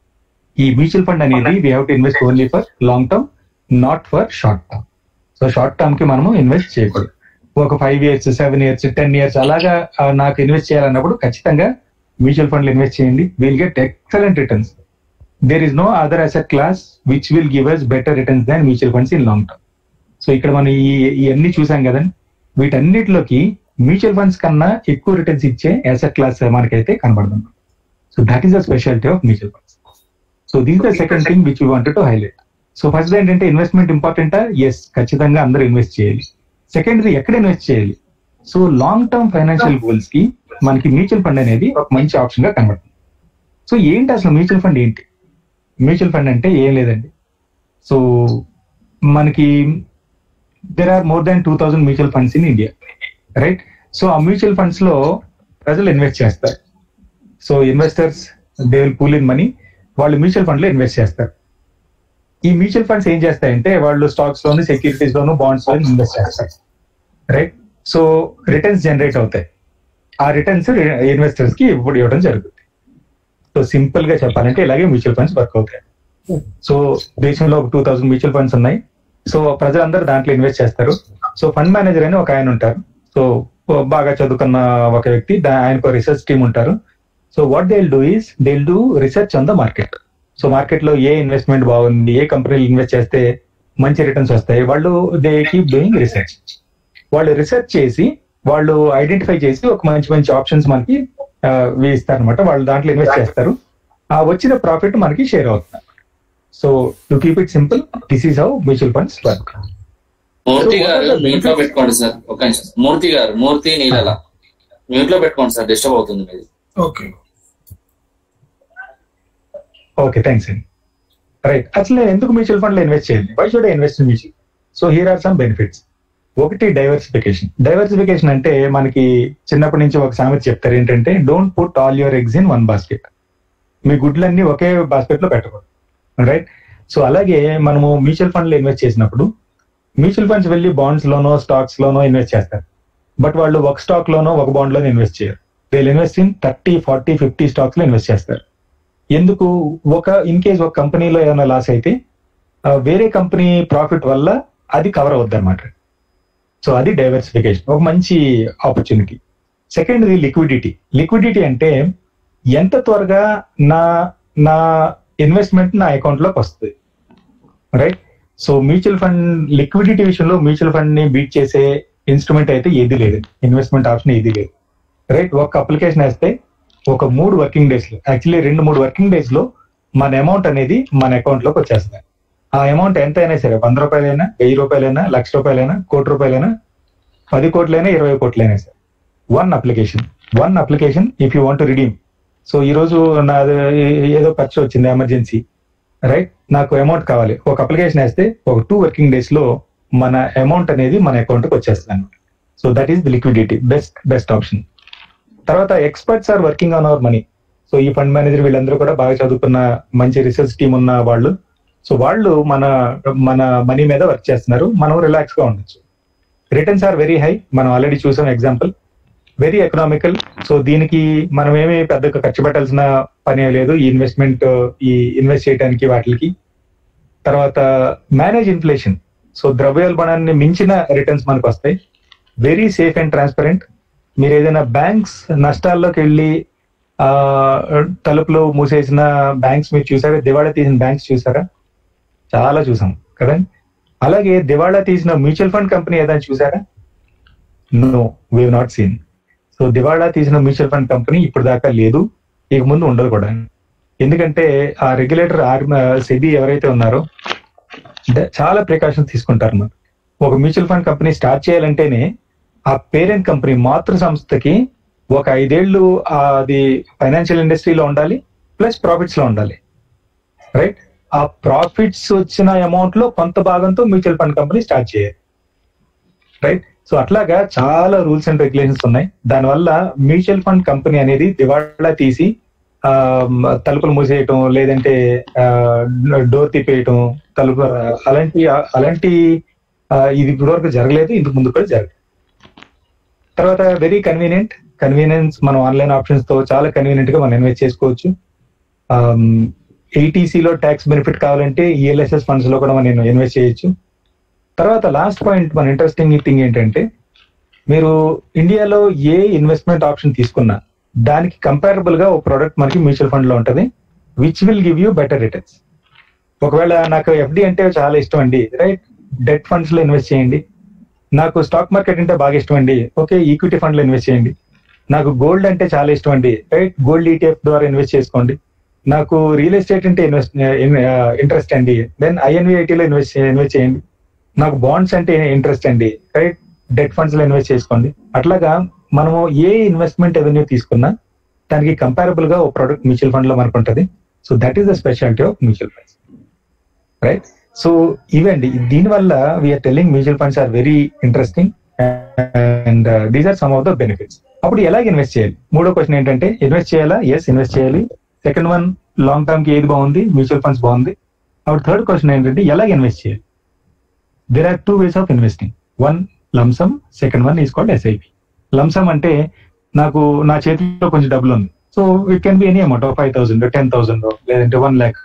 ఈ మ్యూచువల్ ఫండ్ అనేది we have to invest only for long term not for short term so short term కి మనము invest చేయకూడదు ఒక five years seven years ten years అలాగా ఆ, నాకు ఇన్వెస్ట్ చేయాలన్నప్పుడు ఖచ్చితంగా మ్యూచువల్ ఫండ్లు ఇన్వెస్ట్ చేయండి will get excellent returns there is no other asset class which will give us better returns than mutual funds in long term so ఇక్కడ మనం ఈ ఇవన్నీ చూసాం కదండి వీటన్నిటిలోకి మ్యూచువల్ ఫండ్స్ కన్నా ఎక్కువ రిటర్న్స్ ఇచ్చే అసెట్ క్లాస్ మనకైతే కనబడుతుంది so that is the speciality of mutual funds so these the second thing which you wanted to highlight so first ఏంటంటే ఇన్వెస్ట్మెంట్ ఇంపార్టెంటా ఎస్ ఖచ్చితంగా అందరూ ఇన్వెస్ట్ చేయాలి సెకండ్ది ఎక్కడ ఇన్వెస్ట్ చేయాలి so long term financial goals కి మనకి మ్యూచువల్ ఫండ్ అనేది ఒక మంచి ఆప్షన్ గా కనబడుతుంది సో ఏంటి అసలు మ్యూచువల్ ఫండ్ ఏంటి మ్యూచువల్ ఫండ్ అంటే ఏం లేదండి సో మనకి there are more than two thousand mutual funds in India right so ఆ మ్యూచువల్ ఫండ్స్ లో ప్రజలు ఇన్వెస్ట్ చేస్తారు so investors they will pool in money వాళ్ళు మ్యూచువల్ ఫండ్ లో ఇన్వెస్ట్ చేస్తారు ఈ మ్యూచువల్ ఫండ్స్ ఏం చేస్తాయంటే వాళ్ళు స్టాక్స్ లోను సెక్యూరిటీస్ లోను బాండ్స్ లోను ఇన్వెస్ట్ చేస్తారు రైట్ సో రిటర్న్స్ జనరేట్ అవుతాయి ఆ రిటర్న్స్ ఇన్వెస్టర్స్ కి ఇప్పుడు ఇవ్వడం జరుగుతుంది సో సింపుల్ గా చెప్పాలంటే ఇలాగే మ్యూచువల్ ఫండ్స్ వర్క్ అవుతాయి సో దేశంలో ఒక టూ థౌసండ్ మ్యూచువల్ ఫండ్స్ ఉన్నాయి సో ప్రజలందరూ దాంట్లో ఇన్వెస్ట్ చేస్తారు సో ఫండ్ మేనేజర్ అని ఒక ఆయన ఉంటారు సో బాగా చదువుకున్న ఒక వ్యక్తి దా- ఆయనకు రీసెర్చ్ టీమ్ ఉంటారు so what they do is they do research on the market so market లో ఏ ఇన్వెస్ట్మెంట్ బాగుంది ఏ కంపెనీలు ఇన్వెస్ట్ చేస్తే మంచి రిటర్న్స్ వస్తాయి వాళ్ళు దే కీప్ డూయింగ్ రీసెర్చ్ వాళ్ళు రీసెర్చ్ చేసి వాళ్ళు ఐడెంటిఫై చేసి ఒక మంచి మంచి ఆప్షన్స్ మనకి ఇస్తారు అనమాట వాళ్ళు దాంట్లో ఇన్వెస్ట్ చేస్తారు ఆ వచ్చిన ప్రాఫిట్ మనకి షేర్ అవుతుంది so to keep it simple this is how mutual funds work Murthy So, what గారు are the మ్యూట్ లో benefits? పెట్టుకోండి సార్ ఒక నిమిషం మూర్తి గారు మూర్తి నీళ్ళ మ్యూట్ లో పెట్టుకోండి సార్ డిస్టర్బ్ అవుతుంది మీది ఓకే ఓకే థ్యాంక్స్ అండి రైట్ అసలు నేను ఎందుకు మ్యూచువల్ ఫండ్ లో ఇన్వెస్ట్ చేయాలి why should invest in mutual so here are some benefits ఒకటి డైవర్సిఫికేషన్ డైవర్సిఫికేషన్ అంటే మనకి చిన్నప్పటి నుంచి ఒక సామెత చెప్తారు ఏంటంటే don't put all your eggs in one basket మీ గుడ్లన్నీ ఒకే బాస్కెట్ లో పెట్టకూడదు రైట్ సో అలాగే మనము మ్యూచువల్ ఫండ్ లో ఇన్వెస్ట్ చేసినప్పుడు మ్యూచువల్ ఫండ్స్ వెళ్ళి బాండ్స్ లోనో స్టాక్స్ లోనో ఇన్వెస్ట్ చేస్తారు బట్ వాళ్ళు ఒక స్టాక్ లోనో ఒక బాండ్ లోనో ఇన్వెస్ట్ చేయరు they invest in thirty forty fifty stocks లో ఇన్వెస్ట్ చేస్తారు ఎందుకు ఒక ఇన్ కేస్ ఒక కంపెనీలో ఏమైనా లాస్ అయితే ఆ, వేరే కంపెనీ ప్రాఫిట్ వల్ల అది కవర్ అవుద్ది అనమాట సో అది డైవర్సిఫికేషన్ ఒక మంచి ఆపర్చునిటీ సెకండ్ లిక్విడిటీ లిక్విడిటీ అంటే ఎంత త్వరగా నా నా ఇన్వెస్ట్మెంట్ నా అకౌంట్ లోకి వస్తుంది right so mutual fund liquidity విషయంలో మ్యూచువల్ ఫండ్ ని బీట్ చేసే ఇన్స్ట్రుమెంట్ అయితే ఏది లేదు ఇన్వెస్ట్మెంట్ ఆప్షన్ ఏది లేదు రైట్ ఒక అప్లికేషన్ వేస్తే ఒక మూడు వర్కింగ్ డేస్ లో యాక్చువల్లీ రెండు మూడు వర్కింగ్ డేస్ లో మన అమౌంట్ అనేది మన అకౌంట్ లోకి వచ్చేస్తుంది ఆ అమౌంట్ ఎంత అయినా సరే వంద రూపాయలైనా వెయ్యి రూపాయలైనా లక్ష రూపాయలైనా కోటి రూపాయలైనా పది కోట్లైనా ఇరవై కోట్లైనా సరే one application one application if you want redeem so ఈ రోజు నా ఏదో ఖర్చు వచ్చింది ఎమర్జెన్సీ రైట్ నాకు అమౌంట్ కావాలి ఒక అప్లికేషన్ వేస్తే ఒక టూ వర్కింగ్ డేస్ లో మన అమౌంట్ అనేది మన అకౌంట్ కి వచ్చేస్తుంది అనమాట so that is the liquidity best best option తర్వాత experts are working on our money so ఈ ఫండ్ మేనేజర్ వీళ్ళందరూ కూడా బాగా చదువుకున్న మంచి రీసెర్చ్ టీం ఉన్న వాళ్ళు సో వాళ్ళు మన మన మనీ మీద వర్క్ చేస్తున్నారు మనం రిలాక్స్ గా ఉండొచ్చు రిటర్న్స్ ఆర్ వెరీ హై మనం ఆల్రెడీ చూసాం ఎగ్జాంపుల్ వెరీ ఎకనామికల్ సో దీనికి మనం ఏమి పెద్దగా ఖర్చు పెట్టాల్సిన పని లేదు ఈ ఇన్వెస్ట్మెంట్ ఈ ఇన్వెస్ట్ చేయడానికి వాటికి తర్వాత మేనేజ్ ఇన్ఫ్లేషన్ సో ద్రవ్యోల్బణాన్ని మించిన రిటర్న్స్ మనకు వస్తాయి వెరీ సేఫ్ అండ్ ట్రాన్స్పరెంట్ మీరు ఏదైనా బ్యాంక్స్ నష్టాల్లోకి వెళ్ళి ఆ తలుపులు మూసేసిన బ్యాంక్స్ మీరు చూసారా దివాళా తీసిన బ్యాంక్స్ చూసారా చాలా చూసాం కదండి అలాగే దివాళా తీసిన మ్యూచువల్ ఫండ్ కంపెనీ ఏదైనా చూసారా no we not seen so దివాళా తీసిన మ్యూచువల్ ఫండ్ కంపెనీ ఇప్పుడు దాకా లేదు ఇక ముందు ఉండదు కూడా ఎందుకంటే ఆ రెగ్యులేటర్ ఆర్ సెబీ ఎవరైతే ఉన్నారో ద- చాలా ప్రికాషన్స్ తీసుకుంటారు అన్నమాట. ఒక మ్యూచువల్ ఫండ్ కంపెనీ స్టార్ట్ చేయాలంటేనే ఆ పేరెంట్ కంపెనీ మాతృ సంస్థకి ఒక ఐదేళ్లు ఆ అది ఫైనాన్షియల్ ఇండస్ట్రీలో ఉండాలి ప్లస్ ప్రాఫిట్స్ లో ఉండాలి రైట్ ఆ ప్రాఫిట్స్ వచ్చిన అమౌంట్ లో కొంత భాగంతో మ్యూచువల్ ఫండ్ కంపెనీ స్టార్ట్ చేయాలి రైట్ సో అట్లాగా చాలా రూల్స్ అండ్ రెగ్యులేషన్స్ ఉన్నాయి దానివల్ల మ్యూచువల్ ఫండ్ కంపెనీ అనేది దివాళా తీసి ఆ, తలుపులు మూసేయటం లేదంటే డోర్ తిప్పేయటం తలుపు అలాంటి అలాంటి ఆ, ఇది ఇప్పటివరకు జరగలేదు ఇంతకు ముందు కూడా జరగలేదు తర్వాత వెరీ కన్వీనియంట్ కన్వీనియన్స్ మనం ఆన్లైన్ ఆప్షన్స్ తో చాలా కన్వీనియంట్ గా మనం ఇన్వెస్ట్ చేసుకోవచ్చు ఏటీసీలో ట్యాక్స్ బెనిఫిట్ కావాలంటే ఈఎల్ఎస్ఎస్ ఫండ్స్ లో కూడా మనం ఇన్వెస్ట్ చేయొచ్చు తర్వాత లాస్ట్ పాయింట్ మన ఇంట్రెస్టింగ్ థింగ్ ఏంటంటే మీరు ఇండియాలో ఏ ఇన్వెస్ట్మెంట్ ఆప్షన్ తీసుకున్నా దానికి కంపారబుల్ గా ఒక ప్రోడక్ట్ మనకి మ్యూచువల్ ఫండ్ లో ఉంటది which will give you better returns ఒకవేళ నాకు ఎఫ్డి అంటే చాలా ఇష్టం అండి రైట్ డెట్ ఫండ్స్ లో ఇన్వెస్ట్ చేయండి నాకు స్టాక్ మార్కెట్ అంటే బాగా ఇష్టం అండి ఓకే ఈక్విటీ ఫండ్ లో ఇన్వెస్ట్ చేయండి నాకు గోల్డ్ అంటే చాలా ఇష్టం అండి రైట్ గోల్డ్ ఈటీఎఫ్ ద్వారా ఇన్వెస్ట్ చేసుకోండి నాకు రియల్ ఎస్టేట్ అంటే ఇన్వెస్ట్ ఇంట్రెస్ట్ అండి దెన్ ఐఎన్విఐటీ లో ఇన్వెస్ట్ ఇన్వెస్ట్ చేయండి నాకు బాండ్స్ అంటే ఇంట్రెస్ట్ అండి రైట్ డెట్ ఫండ్స్ లో ఇన్వెస్ట్ చేసుకోండి అట్లాగా మనము ఏ ఇన్వెస్ట్మెంట్ ఎవెన్యూ తీసుకున్నా దానికి కంపారబుల్ గా ఒక ప్రోడక్ట్ మ్యూచువల్ ఫండ్ లో మనకు ఉంటుంది so that is the speciality of mutual funds right so ఇవండి దీనివల్ల we are telling mutual funds are very interesting and these are some of the benefits అప్పుడు ఎలాగ ఇన్వెస్ట్ చేయాలి మూడో క్వశ్చన్ ఏంటంటే ఇన్వెస్ట్ చేయాలా ఎస్ ఇన్వెస్ట్ చేయాలి సెకండ్ వన్ లాంగ్ టర్మ్ కి ఏది బాగుంది మ్యూచువల్ ఫండ్స్ బాగుంది అప్పుడు థర్డ్ క్వశ్చన్ ఏంటంటే ఎలాగ ఇన్వెస్ట్ చేయాలి there are two ways of investing one lump sum second one is called SIP lump sum అంటే నాకు నా చేతిలో కొంచెం డబ్బులు ఉంది so it can be any amount five thousand ten thousand లేదంటే one lakh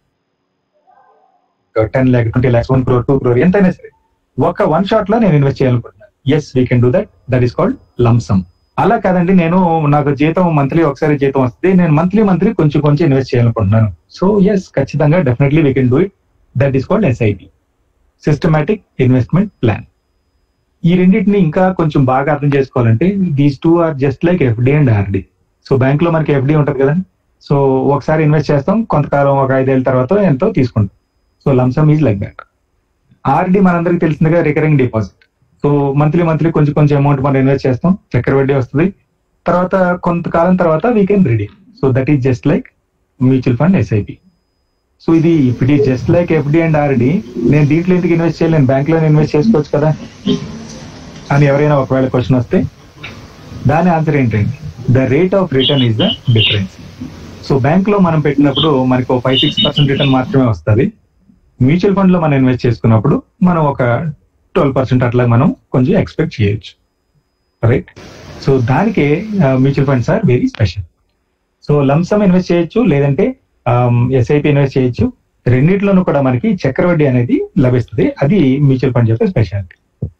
ten lakh twenty lakhs one crore two crore ఎంతైనా సరే ఒక వన్ షాట్ లో నేను ఇన్వెస్ట్ చేయాలనుకుంటున్నాను yes we can do that that is called lump sum అలా కాదండి నేను నాకు జీతం మంత్లీ ఒకసారి జీతం వస్తుంది నేను మంత్లీ మంత్లీ కొంచెం కొంచెం ఇన్వెస్ట్ చేయాలనుకుంటున్నాను సో ఎస్ ఖచ్చితంగా definitely we can do it that is called SIP systematic investment plan ఈ రెండింటిని ఇంకా కొంచెం బాగా అర్థం చేసుకోవాలంటే these two are just like FD and RD so bank లో మనకి ఎఫ్డి ఉంటుంది కదా సో ఒకసారి ఇన్వెస్ట్ చేస్తాం కొంతకాలం ఒక ఐదేళ్ళ తర్వాత ఎంతో తీసుకుంటాం so lump sum is like that RD మనందరికి తెలిసిందిగా recurring deposit so monthly monthly కొంచెం కొంచెం అమౌంట్ మనం ఇన్వెస్ట్ చేస్తాం చక్కెర వడ్డీ వస్తుంది తర్వాత కొంతకాలం తర్వాత we can ready so that is just like mutual fund SIP so ఇది if it is just like FD and RD నేను దీంట్లో ఎందుకు ఇన్వెస్ట్ చేయాలి నేను బ్యాంక్ లో ఇన్వెస్ట్ చేసుకోవచ్చు కదా అని ఎవరైనా ఒకవేళ క్వశ్చన్ వస్తే దాని ఆన్సర్ ఏంటండి the rate of return is the difference so bank లో మనం పెట్టినప్పుడు మనకు ఫైవ్ సిక్స్ పర్సెంట్ రిటర్న్ మాత్రమే వస్తుంది మ్యూచువల్ ఫండ్ లో మనం ఇన్వెస్ట్ చేసుకున్నప్పుడు మనం ఒక ట్వెల్వ్ పర్సెంట్ అట్లా మనం కొంచెం ఎక్స్పెక్ట్ చేయొచ్చు రైట్ సో దానికే mutual funds are very special so lump sum invest చేయొచ్చు లేదంటే ఎస్ఐపి ఇన్వెస్ట్ చేయొచ్చు రెండిట్లోనూ కూడా మనకి చక్రవడ్డీ అనేది లభిస్తుంది అది మ్యూచువల్ ఫండ్ యొక్క స్పెషాలిటీ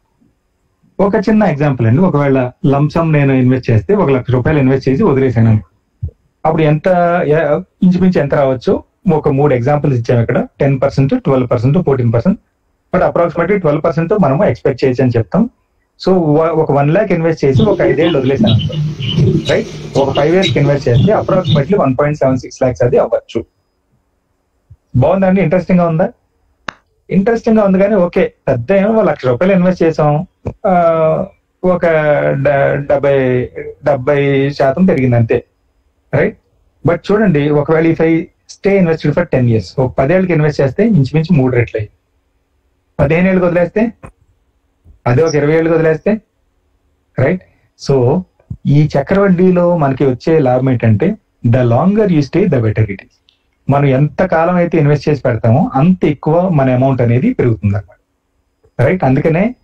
ఒక చిన్న ఎగ్జాంపుల్ అండి ఒకవేళ లంసమ్ నేను ఇన్వెస్ట్ చేస్తే ఒక లక్ష రూపాయలు ఇన్వెస్ట్ చేసి వదిలేసాను అనుకో. అప్పుడు ఎంత ఎ- ఇంచుమించు ఎంత రావచ్చు ఒక మూడు ఎగ్జాంపుల్స్ ఇచ్చాము ఇక్కడ ten percent twelve percent fourteen percent but approximately twelve percent మనము ఎక్స్పెక్ట్ చేయొచ్చు అని చెప్తాం సో ఒక వన్ ల్యాక్ ఇన్వెస్ట్ చేసి ఒక ఐదేళ్ళు వదిలేసాను రైట్ ఒక ఫైవ్ ఇయర్స్ ఇన్వెస్ట్ చేస్తే approximately one point seven six lakhs అది అవ్వచ్చు బాగుందండి ఇంట్రెస్టింగ్ గా ఉందా ఇంట్రెస్టింగ్ గా ఉంది కానీ ఓకే పెద్ద ఏమో లక్ష రూపాయలు ఇన్వెస్ట్ చేసాం ఆ, ఒక డ- డెబ్బై డెబ్బై శాతం పెరిగింది అంతే రైట్ బట్ చూడండి ఒకవేళ if I stay invested for ten years ఒక పదేళ్ళకి ఇన్వెస్ట్ చేస్తే ఇంచుమించు మూడు రెట్లు అయ్యి పదిహేను ఏళ్ళకి వదిలేస్తే అదే ఒక ఇరవై ఏళ్ళకి వదిలేస్తే రైట్ సో ఈ చక్రవడ్డీలో మనకి వచ్చే లాభం ఏంటంటే the longer you stay the better it is మనం ఎంత కాలం అయితే ఇన్వెస్ట్ చేసి పెడతామో అంత ఎక్కువ మన అమౌంట్ అనేది పెరుగుతుంది అనమాట రైట్ అందుకనే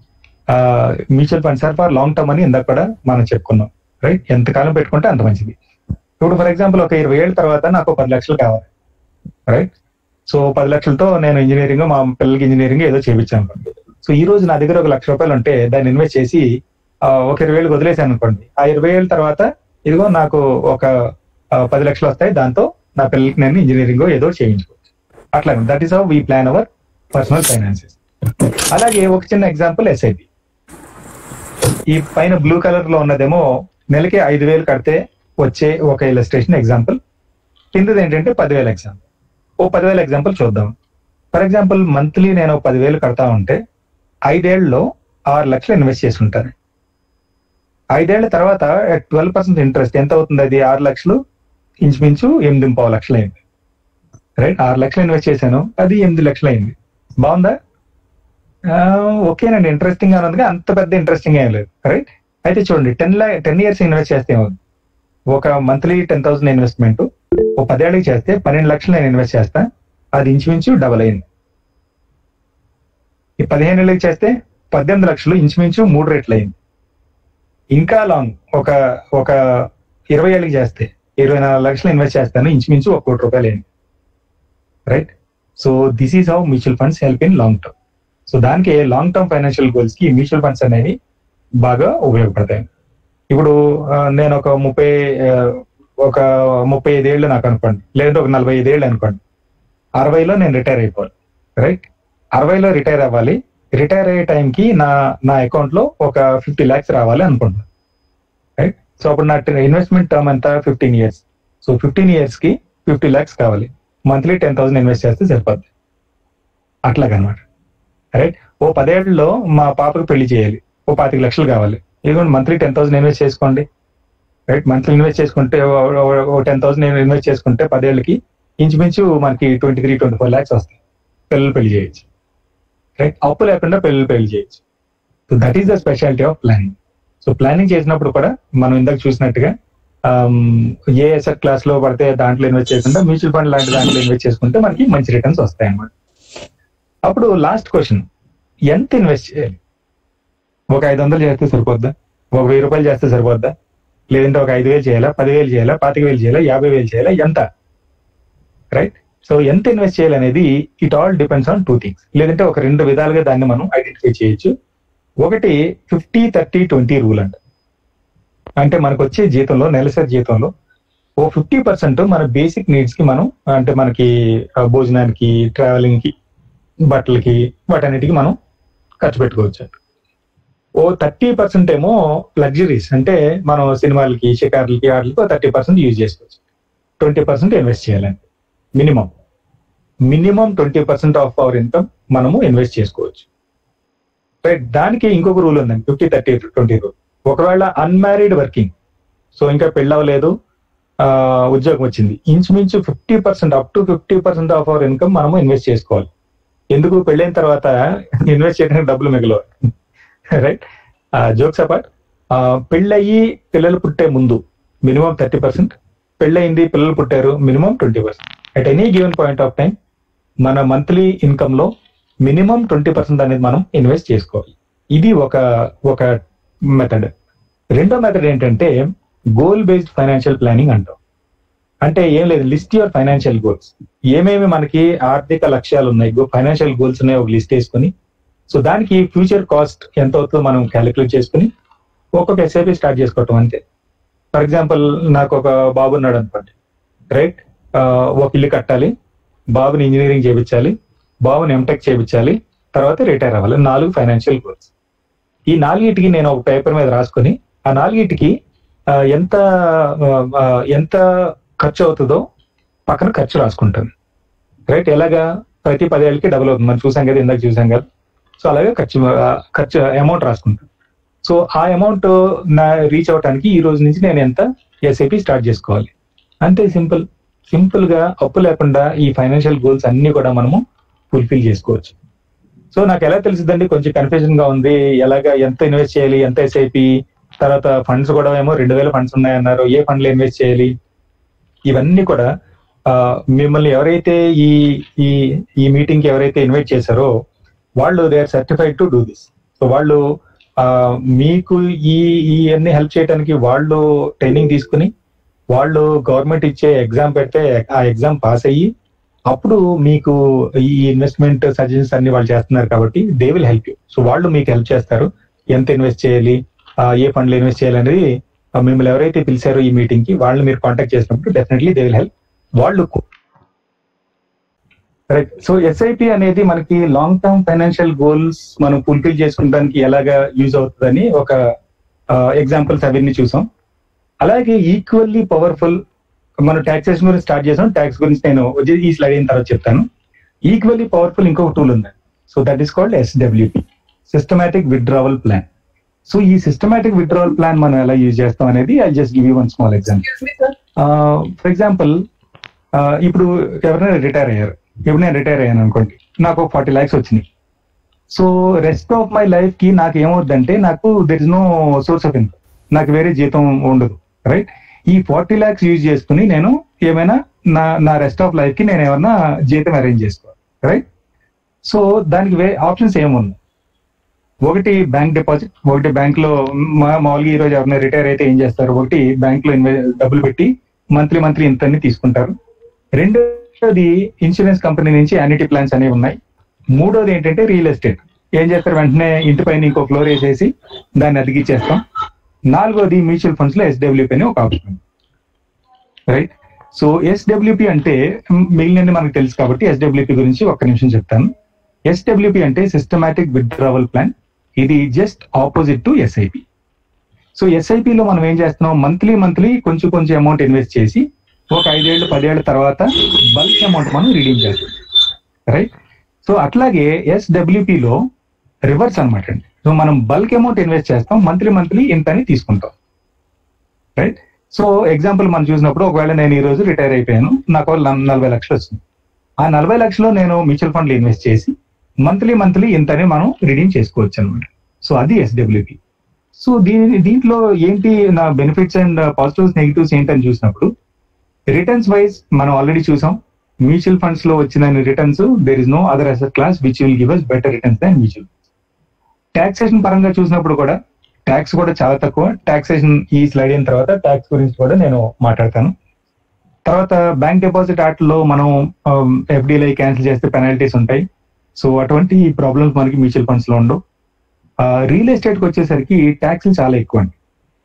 mutual funds are for long term అని ఇందాక కూడా మనం చెప్పుకున్నాం రైట్ ఎంతకాలం పెట్టుకుంటే అంత మంచిది ఇప్పుడు ఫర్ ఎగ్జాంపుల్ ఒక ఇరవై ఏళ్ళ తర్వాత నాకు పది లక్షలు కావాలి రైట్ సో పది లక్షలతో నేను ఇంజనీరింగ్ మా పిల్లలకి ఇంజనీరింగ్ ఏదో చేయించాను అనుకోండి సో ఈ రోజు నా దగ్గర ఒక లక్ష రూపాయలు ఉంటే దాన్ని ఇన్వెస్ట్ చేసి ఆ, ఒక ఇరవై వేలు వదిలేసాను అనుకోండి ఆ ఇరవై ఏళ్ళ తర్వాత ఇదిగో నాకు ఒక ఆ, పది లక్షలు వస్తాయి దాంతో నా పిల్లలకి నేను ఇంజనీరింగ్ ఏదో చేయించుకోవచ్చు అట్లా that is how we plan our personal finances అలాగే ఒక చిన్న ఎగ్జాంపుల్ ఎస్ఐపి ఈ పైన బ్లూ కలర్ లో ఉన్నదేమో నెలకి ఐదు వేలు కడితే వచ్చే ఒక ఇలస్ట్రేషన్ ఎగ్జాంపుల్ కిందది ఏంటంటే పదివేల ఎగ్జాంపుల్ ఓ పదివేల ఎగ్జాంపుల్ చూద్దాం ఫర్ ఎగ్జాంపుల్ మంత్లీ నేను ఒక పదివేలు కడతా ఉంటే ఐదేళ్లలో ఆరు లక్షలు ఇన్వెస్ట్ చేసుకుంటాను ఐదేళ్ల తర్వాత ట్వెల్వ్ పర్సెంట్ ఇంట్రెస్ట్ ఎంత అవుతుంది అది ఆరు లక్షలు ఇంచుమించు ఎనిమిది పావు లక్షలు అయింది రైట్ ఆరు లక్షలు ఇన్వెస్ట్ చేశాను అది ఎనిమిది లక్షలు అయింది బాగుందా ఆ, ఓకేనండి ఇంట్రెస్టింగ్ గా ఉంది అంత పెద్ద ఇంట్రెస్టింగ్ ఏం లేదు రైట్ అయితే చూడండి టెన్ లా టెన్ ఇయర్స్ ఇన్వెస్ట్ చేస్తే ఏమవుతుంది ఒక మంత్లీ టెన్ థౌసండ్ ఇన్వెస్ట్మెంట్ ఓ పదేళ్ళకి చేస్తే పన్నెండు లక్షలు నేను ఇన్వెస్ట్ చేస్తా అది ఇంచుమించు డబల్ అయింది ఈ పదిహేను ఏళ్ళకి చేస్తే పద్దెనిమిది లక్షలు ఇంచుమించు మూడు రెట్లు అయింది ఇంకా లాంగ్ ఒక ఒక ఇరవై ఏళ్ళకి చేస్తే ఇరవై నాలుగు లక్షలు ఇన్వెస్ట్ చేస్తాను ఇంచుమించు ఒక కోటి రూపాయలు అయింది right so this is how mutual funds help in long term so దానికి లాంగ్ టర్మ్ ఫైనాన్షియల్ గోల్స్ కి మ్యూచువల్ ఫండ్స్ అనేవి బాగా ఉపయోగపడతాయి ఇప్పుడు ఆ, నేను ఒక ముప్పై ఆ, ఒక ముప్పై ఐదేళ్ళు నాకు అనుకోండి లేదంటే ఒక నలభై ఐదేళ్ళు అనుకోండి అరవైలో నేను రిటైర్ అయిపోవాలి రైట్ అరవైలో రిటైర్ అవ్వాలి రిటైర్ అయ్యే టైంకి నా నా అకౌంట్ లో ఒక ఫిఫ్టీ ల్యాక్స్ రావాలి అనుకుంటున్నాను రైట్ సో అప్పుడు నా ఇన్వెస్ట్మెంట్ టర్మ్ ఎంత fifteen years so fifteen years కి ఫిఫ్టీ ల్యాక్స్ కావాలి మంత్లీ టెన్ థౌసండ్ ఇన్వెస్ట్ చేస్తే సరిపోద్ది అట్లాగనమాట రైట్ ఓ పదేళ్లలో మా పాపకి పెళ్లి చేయాలి ఓ పాతిక లక్షలు కావాలి ఇదిగోండి మంత్లీ టెన్ థౌసండ్ ఇన్వెస్ట్ చేసుకోండి రైట్ మంత్లీ ఇన్వెస్ట్ చేసుకుంటే ఓ టెన్ థౌసండ్ ఇన్వెస్ట్ చేసుకుంటే పదేళ్ళకి ఇంచుమించు మనకి twenty three twenty four lakhs వస్తాయి పిల్లలు పెళ్లి చేయొచ్చు రైట్ అప్పు లేకుండా పిల్లలు పెళ్లి చేయొచ్చు so that is the speciality of planning so planning చేసినప్పుడు కూడా మనం ఇందాక చూసినట్టుగా ఆమ్, ఏ ఎసెట్ క్లాస్ లో పడితే దాంట్లో ఇన్వెస్ట్ చేయకుండా మ్యూచువల్ ఫండ్ లాంటి దాంట్లో ఇన్వెస్ట్ చేసుకుంటే మనకి మంచి రిటర్న్స్ వస్తాయి అన్నమాట అప్పుడు లాస్ట్ క్వశ్చన్ ఎంత ఇన్వెస్ట్ చేయాలి ఒక ఐదు వందలు చేస్తే సరిపోద్దా ఒక వెయ్యి రూపాయలు చేస్తే సరిపోద్దా లేదంటే ఒక ఐదు వేలు చేయాలా పదివేలు చేయాలా పాతిక వేలు చేయాలా యాభై వేలు చేయాలా ఎంత రైట్ సో ఎంత ఇన్వెస్ట్ చేయాలనేది it all depends on two things లేదంటే ఒక రెండు విధాలుగా దాన్ని మనం ఐడెంటిఫై చేయొచ్చు ఒకటి ఫిఫ్టీ థర్టీ ట్వంటీ రూల్ అంట అంటే మనకు వచ్చే జీతంలో నెలసరి జీతంలో ఓ ఫిఫ్టీ పర్సెంట్ మన బేసిక్ నీడ్స్ కి మనం అంటే మనకి ఆ, భోజనానికి ట్రావెలింగ్ కి బట్టలకి వాటన్నిటికి మనం ఖర్చు పెట్టుకోవచ్చు ఓ థర్టీ పర్సెంట్ ఏమో లగ్జరీస్ అంటే మనం సినిమాలకి షికార్లకి వాటికి థర్టీ పర్సెంట్ యూజ్ చేసుకోవచ్చు ట్వంటీ పర్సెంట్ ఇన్వెస్ట్ చేయాలండి minimum minimum twenty percent of our income మనము ఇన్వెస్ట్ చేసుకోవచ్చు రైట్ దానికి ఇంకొక రూల్ ఉందండి ఫిఫ్టీ థర్టీ ట్వంటీ రూల్ ఒకవేళ అన్మ్యారీడ్ వర్కింగ్ సో ఇంకా పెళ్ళవలేదు ఆ, ఉద్యోగం వచ్చింది ఇంచుమించు fifty percent up to fifty percent of our income మనము ఇన్వెస్ట్ చేసుకోవాలి ఎందుకు పెళ్ళైన తర్వాత ఇన్వెస్ట్ చేయడానికి డబ్బులు మిగలవు రైట్ జోక్స్ అపార్ట్ పెళ్ళయి పిల్లలు పుట్టే ముందు మినిమం థర్టీ పర్సెంట్ పెళ్ళయింది పిల్లలు పుట్టారు minimum twenty percent at any given point of time మన మంత్లీ ఇన్కమ్ లో మినిమం ట్వంటీ పర్సెంట్ అనేది మనం ఇన్వెస్ట్ చేసుకోవాలి ఇది ఒక ఒక మెథడ్ రెండో మెథడ్ ఏంటంటే గోల్ బేస్డ్ ఫైనాన్షియల్ ప్లానింగ్ అంటాం అంటే ఏం లేదు లిస్ట్ యువర్ ఫైనాన్షియల్ గోల్స్ ఏమేమి మనకి ఆర్థిక లక్ష్యాలు ఉన్నాయి ఫైనాన్షియల్ గోల్స్ ఉన్నాయి ఒక లిస్ట్ వేసుకొని సో దానికి ఫ్యూచర్ కాస్ట్ ఎంత అవుతుందో మనం క్యాలిక్యులేట్ చేసుకుని ఒక్కొక్క ఎస్ఐపి స్టార్ట్ చేసుకోవటం అంతే ఫర్ ఎగ్జాంపుల్ నాకు ఒక బాబు ఉన్నాడు అనుకోండి రైట్ ఒక ఇల్లు కట్టాలి బాబుని ఇంజనీరింగ్ చేయించాలి బాబుని ఎంటెక్ చేయించాలి తర్వాత రిటైర్ అవ్వాలి నాలుగు ఫైనాన్షియల్ గోల్స్ ఈ నాలుగిటికి నేను ఒక పేపర్ మీద రాసుకొని ఆ నాలుగిటికి ఆ, ఎంత ఆ, ఆ, ఎంత ఖర్చు అవుతుందో పక్కన ఖర్చు రాసుకుంటాను రైట్ ఎలాగా ప్రతి పదేళ్ళకి డబుల్ అవుతుంది మనం చూసాం కదా ఇందాక చూసాం కదా సో అలాగే ఖర్చు ఆ, ఖర్చు అమౌంట్ రాసుకుంటాను సో ఆ అమౌంట్ నా రీచ్ అవడానికి ఈ రోజు నుంచి నేను ఎంత ఎస్ఐపి స్టార్ట్ చేసుకోవాలి అంతే సింపుల్ సింపుల్ గా అప్పు లేకుండా ఈ ఫైనాన్షియల్ గోల్స్ అన్ని కూడా మనము ఫుల్ఫిల్ చేసుకోవచ్చు సో నాకు ఎలా తెలిసిందండి కొంచెం కన్ఫ్యూజన్ గా ఉంది ఎలాగా ఎంత ఇన్వెస్ట్ చేయాలి ఎంత ఎస్ఐపి తర్వాత ఫండ్స్ కూడా ఏమో రెండు వేల ఫండ్స్ ఉన్నాయన్నారు ఏ ఫండ్ లో ఇన్వెస్ట్ చేయాలి ఇవన్నీ కూడా ఆ, మిమ్మల్ని ఎవరైతే ఈ ఈ ఈ మీటింగ్ కి ఎవరైతే ఇన్వైట్ చేశారో వాళ్ళు they are certified to do this so వాళ్ళు ఆ, మీకు ఈ ఈ అన్ని హెల్ప్ చేయడానికి వాళ్ళు ట్రైనింగ్ తీసుకుని వాళ్ళు గవర్నమెంట్ ఇచ్చే ఎగ్జామ్ పెడితే ఆ ఎగ్జామ్ పాస్ అయ్యి అప్పుడు మీకు ఈ ఇన్వెస్ట్మెంట్ సజెషన్స్ అన్ని వాళ్ళు చేస్తున్నారు కాబట్టి they will help you so వాళ్ళు మీకు హెల్ప్ చేస్తారు ఎంత ఇన్వెస్ట్ చేయాలి ఆ, ఏ ఫండ్లు ఇన్వెస్ట్ చేయాలి అనేది ఆ, మిమ్మల్ని ఎవరైతే పిలిచారో ఈ మీటింగ్ కి వాళ్ళని మీరు కాంటాక్ట్ చేసినప్పుడు డెఫినెట్లీ దే విల్ హెల్ప్ వాళ్ళు రైట్ సో ఎస్ఐపి అనేది మనకి లాంగ్ టర్మ్ ఫైనాన్షియల్ గోల్స్ మనం ఫుల్ఫిల్ చేసుకోవడానికి ఎలాగా యూజ్ అవుతుందని ఒక ఎగ్జాంపుల్స్ అవన్నీ చూసాం అలాగే ఈక్వల్లీ పవర్ఫుల్ మనం ట్యాక్సేషన్ గురించి స్టార్ట్ చేసాం ట్యాక్స్ గురించి నేను వచ్చి- ఈ స్లైడ్ అయిన తర్వాత చెప్తాను ఈక్వల్లీ పవర్ఫుల్ ఇంకొక టూల్ ఉంది so that is called SWP systematic withdrawal plan so ఈ సిస్టమాటిక్ విత్డ్రావల్ ప్లాన్ మనం ఎలా యూజ్ చేస్తాం అనేది I just give you one small example for example ఇప్పుడు ఎవరైనా రిటైర్ అయ్యారు ఇప్పుడు నేను రిటైర్ అయ్యాను అనుకోండి నాకు ఫార్టీ ల్యాక్స్ వచ్చినాయి so rest of my life కి నాకు ఏమవుద్దంటే నాకు there is no source of income నాకు వేరే జీతం ఉండదు రైట్ ఈ ఫార్టీ ల్యాక్స్ యూజ్ చేసుకుని నేను ఏమైనా నా నా రెస్ట్ ఆఫ్ లైఫ్ కి నేను ఏమన్నా జీతం అరేంజ్ చేసుకోవాలి రైట్ సో దానికి వే ఆప్షన్స్ ఏమున్నాయి ఒకటి బ్యాంక్ డిపాజిట్ ఒకటి బ్యాంక్ లో మా- మామూలుగా ఈ రోజు ఎవరైనా రిటైర్ అయితే ఏం చేస్తారు ఒకటి బ్యాంక్ లో ఇన్వె డబ్బులు పెట్టి మంత్లీ మంత్లీ ఇంత తీసుకుంటారు రెండోది ఇన్సూరెన్స్ కంపెనీ నుంచి యానిటీ ప్లాన్స్ అనేవి ఉన్నాయి మూడోది ఏంటంటే రియల్ ఎస్టేట్ ఏం చేస్తారు వెంటనే ఇంటి పైన ఇంకో ఫ్లోర్ వేసేసి దాన్ని అతికిచ్చేస్తాం నాలుగోది మ్యూచువల్ ఫండ్స్ లో ఎస్డబ్ల్యూపీ అని ఒక ఆప్షన్ రైట్ సో ఎస్డబ్ల్యూపి అంటే మిగిలిన మనకు తెలుసు కాబట్టి ఎస్డబ్ల్యూపి గురించి ఒక్క నిమిషం చెప్తాను ఎస్డబ్ల్యూపి అంటే సిస్టమాటిక్ విత్డ్రావల్ ప్లాన్ ఇది just opposite to SIP so SIP లో మనం ఏం చేస్తున్నాం మంత్లీ మంత్లీ కొంచెం కొంచెం అమౌంట్ ఇన్వెస్ట్ చేసి ఒక ఐదేళ్ళు పదేళ్ల తర్వాత బల్క్ అమౌంట్ మనం రిడీమ్ చేస్తాం రైట్ సో అట్లాగే ఎస్డబ్ల్యూపి లో రివర్స్ అనమాట అండి సో మనం బల్క్ అమౌంట్ ఇన్వెస్ట్ చేస్తాం మంత్లీ మంత్లీ ఇంతని తీసుకుంటాం రైట్ సో ఎగ్జాంపుల్ మనం చూసినప్పుడు ఒకవేళ నేను ఈ రోజు రిటైర్ అయిపోయాను నాకు ల- నలభై లక్షలు వచ్చింది ఆ నలభై లక్షలు నేను మ్యూచువల్ ఫండ్లు ఇన్వెస్ట్ చేసి మంత్లీ మంత్లీ ఇంతని మనం రిడీమ్ చేసుకోవచ్చు అనమాట సో అది ఎస్డబ్ల్యూపి సో దీని దీంట్లో ఏంటి నా బెనిఫిట్స్ అండ్ పాజిటివ్స్ నెగిటివ్స్ ఏంటని చూసినప్పుడు రిటర్న్స్ వైజ్ మనం ఆల్రెడీ చూసాం మ్యూచువల్ ఫండ్స్ లో వచ్చిన returns there is no other asset class which will give us better returns than mutual taxation పరంగా చూసినప్పుడు కూడా ట్యాక్స్ కూడా చాలా తక్కువ టాక్సేషన్ ఈ స్లైడ్ అయిన తర్వాత ట్యాక్స్ గురించి కూడా నేను మాట్లాడతాను తర్వాత బ్యాంక్ డిపాజిట్ ఆటలో మనం ఎఫ్డీలై క్యాన్సిల్ చేస్తే పెనాల్టీస్ ఉంటాయి సో అటువంటి ప్రాబ్లమ్స్ మనకి మ్యూచువల్ ఫండ్స్ లో ఉండవు రియల్ ఎస్టేట్కి వచ్చేసరికి ట్యాక్స్లు చాలా ఎక్కువ అండి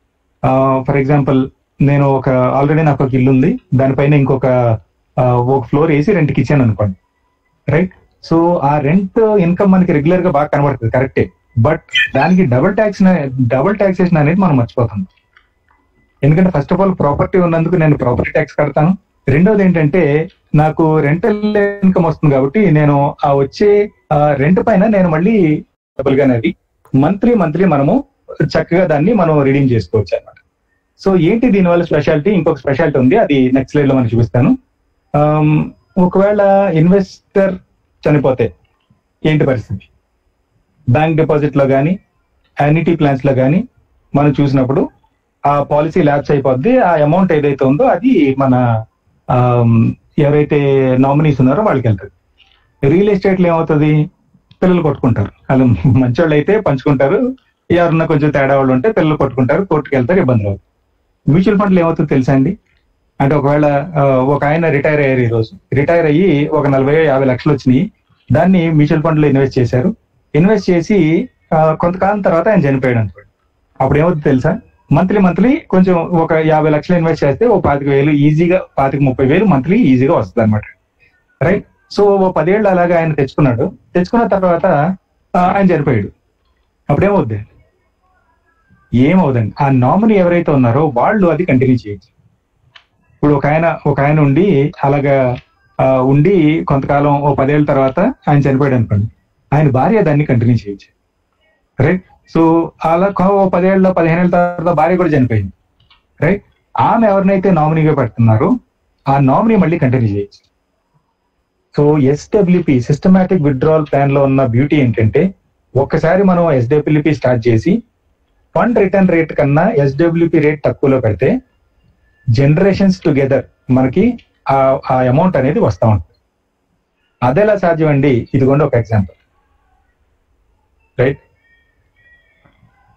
ఫర్ ఎగ్జాంపుల్ నేను ఒక ఆల్రెడీ నాకు ఒక ఇల్లు ఉంది దానిపైన ఇంకొక ఆ, ఒక ఫ్లోర్ వేసి రెంట్కి ఇచ్చాను అనుకోండి రైట్ సో ఆ రెంట్ ఇన్కమ్ మనకి రెగ్యులర్ గా బాగా కనబడుతుంది కరెక్టే బట్ దానికి డబుల్ ట్యాక్స్ డబుల్ ట్యాక్సేషన్ అనేది మనం మర్చిపోతాం ఎందుకంటే ఫస్ట్ ఆఫ్ ఆల్ ప్రాపర్టీ ఉన్నందుకు నేను ప్రాపర్టీ ట్యాక్స్ కడతాను రెండోది ఏంటంటే నాకు రెంటల్ ఇన్కమ్ వస్తుంది కాబట్టి నేను ఆ వచ్చే రెంట్ పైన నేను మళ్ళీ డబుల్ గా అది మంత్లీ మంత్లీ మనము చక్కగా దాన్ని మనం రిడీమ్ చేసుకోవచ్చు అన్నమాట సో ఏంటి దీనివల్ల స్పెషాలిటీ ఇంకొక స్పెషాలిటీ ఉంది అది నెక్స్ట్ స్లైడ్ లో మనం చూపిస్తాను ఆమ్, ఒకవేళ ఇన్వెస్టర్ చనిపోతే ఏంటి పరిస్థితి బ్యాంక్ డిపాజిట్ లో కానీ యానిటీ ప్లాన్స్ లో కానీ మనం చూసినప్పుడు ఆ పాలసీ ల్యాబ్స్ అయిపోద్ది ఆ అమౌంట్ ఏదైతే ఉందో అది మన ఆమ్, ఎవరైతే నామినీస్ ఉన్నారో వాళ్ళకి వెళ్తుంది రియల్ ఎస్టేట్ లో ఏమవుతుంది పిల్లలు కొట్టుకుంటారు వాళ్ళు మంచోళ్ళు అయితే పంచుకుంటారు ఎవరన్నా కొంచెం తేడా వాళ్ళు ఉంటే పిల్లలు కొట్టుకుంటారు కోర్టుకు వెళ్తారు ఇబ్బందులు అవుతాయి మ్యూచువల్ ఫండ్లు ఏమవుతుందో తెలుసా అండి అంటే ఒకవేళ ఆ, ఒక ఆయన రిటైర్ అయ్యారు ఈ రోజు రిటైర్ అయ్యి ఒక నలభై యాభై లక్షలు వచ్చినాయి దాన్ని మ్యూచువల్ ఫండ్ లో ఇన్వెస్ట్ చేశారు ఇన్వెస్ట్ చేసి ఆ, కొంతకాలం తర్వాత ఆయన చనిపోయాడు అనుకోండి అప్పుడు ఏమవుతుంది తెలుసా మంత్లీ మంత్లీ కొంచెం ఒక యాభై లక్షలు ఇన్వెస్ట్ చేస్తే ఓ పాతిక వేలు ఈజీగా పాతిక ముప్పై వేలు మంత్లీ ఈజీగా వస్తుంది అనమాట రైట్ సో ఓ పదేళ్ళు అలాగా ఆయన తెచ్చుకున్నాడు తెచ్చుకున్న తర్వాత ఆ, ఆయన చనిపోయాడు అప్పుడేమవుద్ది ఏమవుదండి ఆ నామినీ ఎవరైతే ఉన్నారో వాళ్ళు అది కంటిన్యూ చేయొచ్చు ఇప్పుడు ఒక ఆయన ఒక ఆయన ఉండి అలాగా ఆ, ఉండి కొంతకాలం ఓ పదేళ్ళ తర్వాత ఆయన చనిపోయాడు అనుకోండి ఆయన భార్య దాన్ని కంటిన్యూ చేయొచ్చు రైట్ సో అలా కొ- ఓ పదేళ్ళ పదిహేనేళ్ళ తర్వాత భార్య కూడా చనిపోయింది రైట్ ఆమె ఎవరినైతే నామినీగా పెడుతున్నారో ఆ నామినీ మళ్ళీ కంటిన్యూ చేయొచ్చు so SWP systematic withdrawal plan లో ఉన్న బ్యూటీ ఏంటంటే ఒక్కసారి మనం ఎస్డబ్ల్యూపి స్టార్ట్ చేసి ఫండ్ రిటర్న్ రేట్ కన్నా ఎస్డబ్ల్యూపి రేట్ తక్కువలో పెడితే జనరేషన్స్ టుగెదర్ మనకి ఆ ఆ అమౌంట్ అనేది వస్తా ఉంటుంది అదెలా సాధ్యం అండి ఇదిగోండి ఒక ఎగ్జాంపుల్ రైట్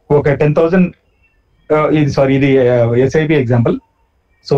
ఒక టెన్ థౌసండ్ ఇది సారీ ఇది ఎస్ఐపి ఎగ్జాంపుల్ సో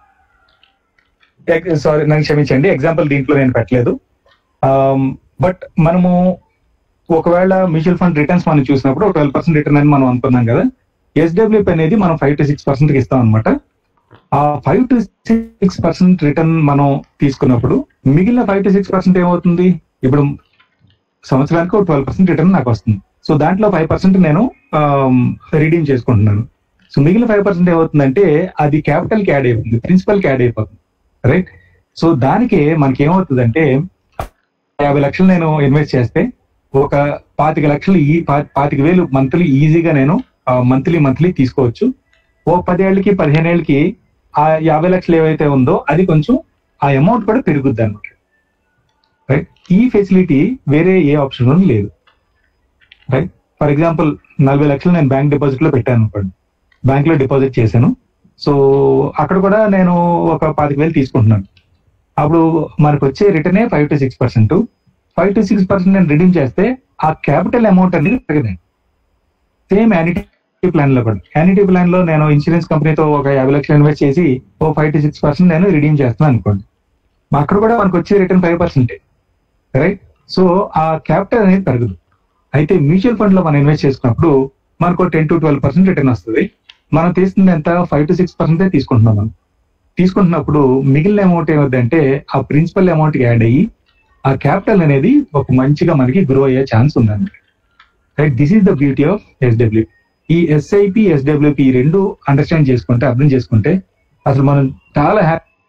సారీ నన్ను క్షమించండి ఎగ్జాంపుల్ దీంట్లో నేను పెట్టలేదు బట్ మనము ఒకవేళ మ్యూచువల్ ఫండ్ రిటర్న్స్ మనం చూసినప్పుడు ఒక ట్వెల్వ్ పర్సెంట్ రిటర్న్ అని మనం అనుకున్నాం కదా ఎస్డబ్ల్యూపీ అనేది మనం ఫైవ్ టు సిక్స్ పర్సెంట్ ఇస్తాం అనమాట ఆ five to six percent return మనం తీసుకున్నప్పుడు మిగిలిన ఫైవ్ టు సిక్స్ పర్సెంట్ ఏమవుతుంది ఇప్పుడు సంవత్సరానికి ఒక ట్వెల్వ్ పర్సెంట్ రిటర్న్ నాకు వస్తుంది సో దాంట్లో ఫైవ్ పర్సెంట్ నేను రిడీమ్ చేసుకుంటున్నాను సో మిగిలిన ఫైవ్ పర్సెంట్ ఏమవుతుందంటే అది క్యాపిటల్ కి యాడ్ అయిపోతుంది ప్రిన్సిపల్ కి యాడ్ అయిపోతుంది రైట్ సో దానికి మనకి ఏమవుతుందంటే యాభై లక్షలు నేను ఇన్వెస్ట్ చేస్తే ఒక పాతిక లక్షలు ఈ పా- పాతిక వేలు మంత్లీ ఈజీగా నేను మంత్లీ మంత్లీ తీసుకోవచ్చు ఓ పదేళ్ళకి పదిహేను ఏళ్ళకి ఆ యాభై లక్షలు ఏవైతే ఉందో అది కొంచెం ఆ అమౌంట్ కూడా పెరుగుద్ది అనమాట రైట్ ఈ ఫెసిలిటీ వేరే ఏ ఆప్షన్ లేదు రైట్ ఫర్ ఎగ్జాంపుల్ నలభై లక్షలు నేను బ్యాంక్ డిపాజిట్ లో పెట్టాను అనుకోండి బ్యాంక్ లో డిపాజిట్ చేశాను సో అక్కడ కూడా నేను ఒక పాతిక వేలు తీసుకుంటున్నాను అప్పుడు మనకు వచ్చే రిటర్నే five to six percent five to six percent నేను రిడీమ్ చేస్తే ఆ క్యాపిటల్ అమౌంట్ అనేది పెరగదండి సేమ్ యానిటీ ప్లాన్ లో కూడా యానిటీ ప్లాన్ లో నేను ఇన్సూరెన్స్ కంపెనీతో ఒక యాభై లక్షలు ఇన్వెస్ట్ చేసి ఓ ఫైవ్ టు సిక్స్ పర్సెంట్ నేను రిడీమ్ చేస్తున్నాను అనుకోండి మా అక్కడ కూడా మనకు వచ్చే return five percent right so ఆ క్యాపిటల్ అనేది పెరగదు అయితే మ్యూచువల్ ఫండ్ లో మనం ఇన్వెస్ట్ చేసుకున్నప్పుడు మనకు ten to twelve percent return వస్తుంది మనం తీసుకుంది ఎంత ఫైవ్ టు సిక్స్ పర్సెంట్ తీసుకుంటున్నాం మనం తీసుకుంటున్నప్పుడు మిగిలిన అమౌంట్ ఏమవుతుందంటే ఆ ప్రిన్సిపల్ అమౌంట్ కి యాడ్ అయ్యి ఆ క్యాపిటల్ అనేది ఒక మంచిగా మనకి గ్రో అయ్యే ఛాన్స్ ఉందండి right this is the beauty of SW ఈ ఎస్ఐపి ఎస్డబ్ల్యూపి ఈ రెండు అండర్స్టాండ్ చేసుకుంటే అర్థం చేసుకుంటే అసలు మనం చాలా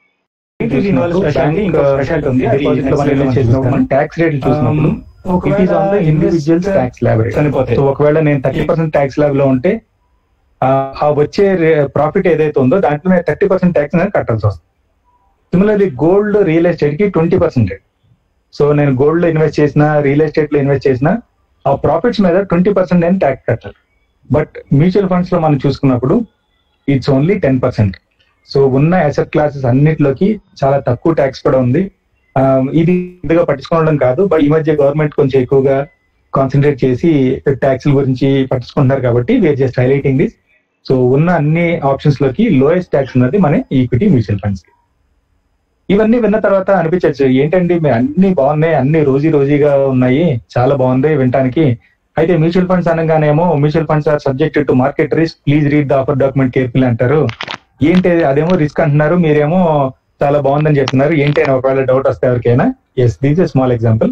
ట్యాక్స్ రేట్లు చూసినప్పుడు it is on the individual tax ల్యాబ్ చనిపోతాయి సో ఒకవేళ నేను థర్టీ పర్సెంట్ ట్యాక్స్ ల్యాబ్ లో ఉంటే ఆ ఆ వచ్చే ప్రాఫిట్ ఏదైతే ఉందో దాంట్లో నేను థర్టీ పర్సెంట్ ట్యాక్స్ అనేది కట్టాల్సి వస్తుంది సిమిలర్లీ గోల్డ్ రియల్ ఎస్టేట్ కి ట్వంటీ పర్సెంటేజ్ సో నేను గోల్డ్ లో ఇన్వెస్ట్ చేసిన రియల్ ఎస్టేట్ లో ఇన్వెస్ట్ చేసిన ఆ ప్రాఫిట్స్ మీద ట్వంటీ పర్సెంట్ నేను ట్యాక్స్ కట్టాలి బట్ మ్యూచువల్ ఫండ్స్ లో మనం చూసుకున్నప్పుడు it's only ten percent so ఉన్న అసెట్ క్లాసెస్ అన్నిటిలోకి చాలా తక్కువ ట్యాక్స్ కూడా ఉంది ఆ, ఇది ఇదిగా పట్టించుకోవడం కాదు బట్ ఈ మధ్య గవర్నమెంట్ కొంచెం ఎక్కువగా కాన్సన్ట్రేట్ చేసి ట్యాక్స్ల గురించి పట్టించుకుంటున్నారు కాబట్టి we're just highlighting this so ఉన్న అన్ని ఆప్షన్స్ లోకి లోయెస్ట్ ట్యాక్స్ ఉన్నది మన ఈక్విటీ మ్యూచువల్ ఫండ్స్ ఇవన్నీ విన్న తర్వాత అనిపించచ్చు ఏంటండి మీ అన్ని బాగున్నాయి అన్ని రోజీ రోజీగా ఉన్నాయి చాలా బాగుంది వినటానికి అయితే మ్యూచువల్ ఫండ్స్ అనగానేమో mutual funds are subject to market risk please read the offer document careful అంటారు ఏంటి అదేమో రిస్క్ అంటున్నారు మీరేమో చాలా బాగుందని చెప్తున్నారు ఏంటి అని ఒకవేళ డౌట్ వస్తే ఎవరికైనా yes these a small example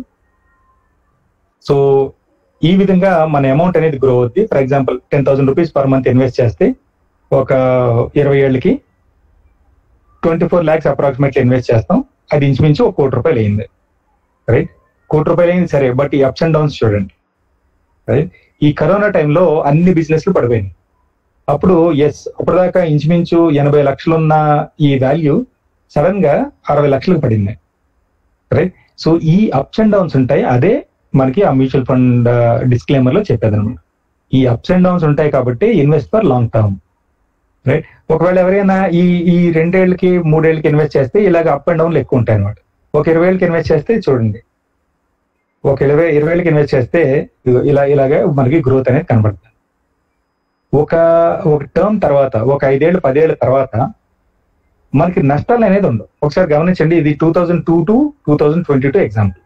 so ఈ విధంగా మన అమౌంట్ అనేది గ్రో అవుద్ది for example ten thousand rupees per month invest చేస్తే ఒక ఇరవై ఏళ్ళకి twenty four lakhs approximately invest చేస్తాం అది ఇంచుమించు ఒక కోటి రూపాయలు అయింది రైట్ కోటి రూపాయలు అయింది సరే బట్ ఈ అప్స్ అండ్ డౌన్స్ చూడండి రైట్ ఈ కరోనా టైంలో అన్ని బిజినెస్లు పడిపోయినాయి అప్పుడు ఎస్ అప్పటిదాకా ఇంచుమించు ఎనభై లక్షలున్న ఈ వాల్యూ సడన్ గా అరవై లక్షలకు పడింది రైట్ సో ఈ అప్స్ అండ్ డౌన్స్ ఉంటాయి అదే మనకి ఆ మ్యూచువల్ ఫండ్ డిస్క్లైమర్ లో చెప్పేదన్నమాట ఈ అప్స్ అండ్ డౌన్స్ ఉంటాయి కాబట్టి invest for long term right ఒకవేళ ఎవరైనా ఈ ఈ రెండేళ్ళకి మూడేళ్ళకి ఇన్వెస్ట్ చేస్తే ఇలాగ అప్ అండ్ డౌన్లు ఎక్కువ ఉంటాయి అనమాట ఒక ఇరవై ఏళ్ళకి ఇన్వెస్ట్ చేస్తే చూడండి ఒక ఇరవై ఇరవై ఏళ్ళకి ఇన్వెస్ట్ చేస్తే ఇదిగో ఇలా ఇలాగే మనకి గ్రోత్ అనేది కనబడుతుంది ఒక ఒక టర్మ్ తర్వాత ఒక ఐదేళ్ళు పదేళ్ల తర్వాత మనకి నష్టాలు అనేది ఉండవు ఒకసారి గమనించండి ఇది two thousand two to two thousand twenty two example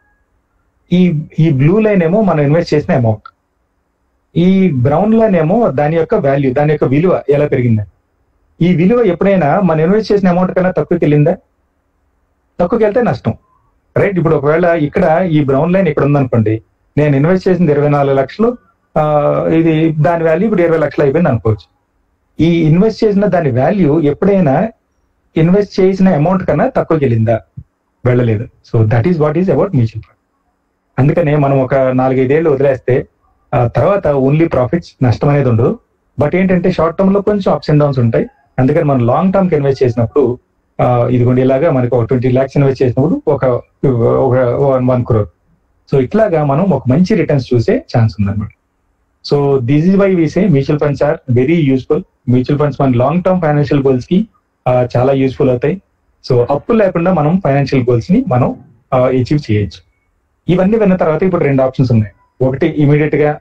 ఈ ఈ బ్లూ లైన్ ఏమో మనం ఇన్వెస్ట్ చేసిన అమౌంట్ ఈ బ్రౌన్ లైన్ ఏమో దాని యొక్క వాల్యూ దాని యొక్క విలువ ఎలా పెరిగిందని ఈ విలువ ఎప్పుడైనా మనం ఇన్వెస్ట్ చేసిన అమౌంట్ కన్నా తక్కువకి వెళ్ళిందా తక్కువకి వెళ్తే నష్టం రైట్ ఇప్పుడు ఒకవేళ ఇక్కడ ఈ బ్రౌన్ లైన్ ఇక్కడ ఉందనుకోండి నేను ఇన్వెస్ట్ చేసింది ఇరవై నాలుగు లక్షలు ఆ, ఇది దాని వాల్యూ ఇప్పుడు ఇరవై లక్షలు అయిపోయింది అనుకోవచ్చు ఈ ఇన్వెస్ట్ చేసిన దాని వాల్యూ ఎప్పుడైనా ఇన్వెస్ట్ చేసిన అమౌంట్ కన్నా తక్కువకి వెళ్ళిందా వెళ్ళలేదు so that is what is about mutual fund అందుకనే మనం ఒక నాలుగైదేళ్ళు వదిలేస్తే ఆ తర్వాత ఓన్లీ ప్రాఫిట్స్ నష్టం అనేది ఉండదు బట్ ఏంటంటే షార్ట్ టర్మ్ లో కొంచెం అప్స్ అండ్ డౌన్స్ ఉంటాయి అందుకని మనం లాంగ్ టర్మ్ కి ఇన్వెస్ట్ చేసినప్పుడు ఆ, ఇదిగోండి ఇలాగా మనకి ఒక ట్వంటీ ల్యాక్స్ ఇన్వెస్ట్ చేసినప్పుడు ఒక ఒక వన్ క్రోర్ సో ఇట్లాగా మనం ఒక మంచి రిటర్న్స్ చూసే ఛాన్స్ ఉందన్నమాట so this is why we say mutual funds are very useful mutual funds మన లాంగ్ టర్మ్ ఫైనాన్షియల్ గోల్స్ కి ఆ, చాలా యూస్ఫుల్ అవుతాయి సో అప్పు లేకుండా మనం ఫైనాన్షియల్ గోల్స్ ని మనం అచీవ్ చేయొచ్చు ఇవన్నీ విన్న తర్వాత ఇప్పుడు రెండు ఆప్షన్స్ ఉన్నాయి ఒకటి ఇమీడియట్ గా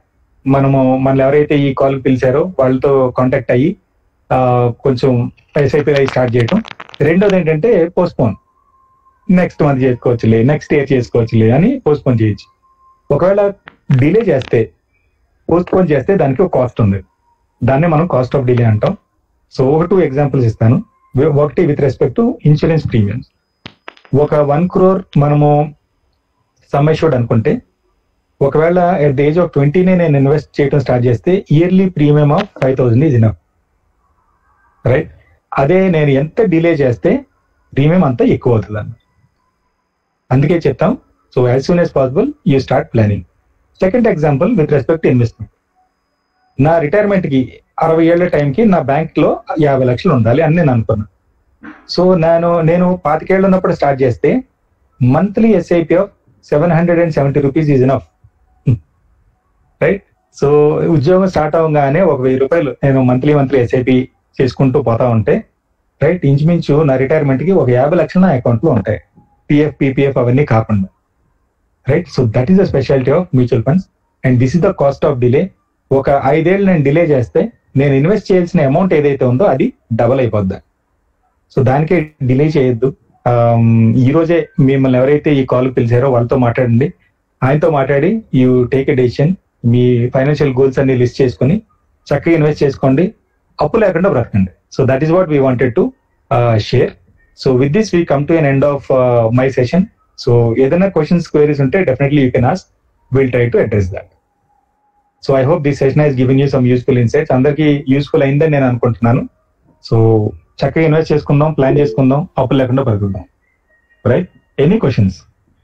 మనము మనల్ని ఎవరైతే ఈ కాల్ పిలిచారో వాళ్ళతో కాంటాక్ట్ అయ్యి ఆ, కొంచెం ఎస్ఐపి స్టార్ట్ చేయటం రెండోది ఏంటంటే పోస్ట్పోన్ నెక్స్ట్ మంత్ చేసుకోవచ్చులే నెక్స్ట్ ఇయర్ చేసుకోవచ్చులే అని పోస్ట్పోన్ చేయొచ్చు ఒకవేళ డిలే చేస్తే పోస్ట్పోన్ చేస్తే దానికి ఒక కాస్ట్ ఉంది దాన్ని మనం కాస్ట్ ఆఫ్ డిలే అంటాం సో ఒక టూ ఎగ్జాంపుల్స్ ఇస్తాను ఒకటి with respect to insurance premiums ఒక వన్ క్రోర్ మనము సమ్మెషూడ్ అనుకుంటే ఒకవేళ ఎట్ ద ఏజ్ ఆఫ్ ట్వంటీనే నేను ఇన్వెస్ట్ చేయడం స్టార్ట్ చేస్తే yearly premium of five thousand is enough right అదే నేను ఎంత డిలే చేస్తే ప్రీమియం అంత ఎక్కువ అవుతుంది అన్న అందుకే చెప్తాం so as soon as possible you start planning second example with respect investment నా రిటైర్మెంట్ కి అరవై ఏళ్ల టైంకి నా బ్యాంక్ లో యాభై లక్షలు ఉండాలి అని నేను అనుకున్నాను సో నేను నేను పాతికేళ్ళు ఉన్నప్పుడు స్టార్ట్ చేస్తే monthly SIP of seven hundred and seventy rupees is enough right so ఉద్యోగం స్టార్ట్ అవగానే ఒక వెయ్యి రూపాయలు నేను మంత్లీ మంత్లీ ఎస్ఐపి చేసుకుంటూ పోతా ఉంటే రైట్ ఇంచుమించు నా రిటైర్మెంట్ కి ఒక యాభై లక్షలు నా అకౌంట్ లో ఉంటాయి పిఎఫ్ పిపిఎఫ్ అవన్నీ కాకుండా right so that is the speciality of mutual funds and this is the cost of delay ఒక ఐదేళ్ళు నేను డిలే చేస్తే నేను ఇన్వెస్ట్ చేయాల్సిన అమౌంట్ ఏదైతే ఉందో అది డబల్ అయిపోద్ది సో దానికే డిలే చేయొద్దు ఆమ్, ఈ రోజే మిమ్మల్ని ఎవరైతే ఈ కాల్ పిలిచారో వాళ్ళతో మాట్లాడండి ఆయనతో మాట్లాడి యూ టేక్ ఎ డెసిషన్ మీ ఫైనాన్షియల్ గోల్స్ అన్ని లిస్ట్ చేసుకొని చక్కగా ఇన్వెస్ట్ చేసుకోండి అప్పు లేకుండా బ్రతకండి so that is what we wanted to share so with this we come to an end of my session so ఏదైనా క్వశ్చన్స్ క్వైరీస్ ఉంటే definitely you can ask will try to address that so I hope this session has given you some useful insights అందరికీ useful అయిందని నేను అనుకుంటున్నాను so చక్కగా invest చేసుకుందాం plan చేసుకుందాం అప్పులు లేకుండా బతుకుదాం right any questions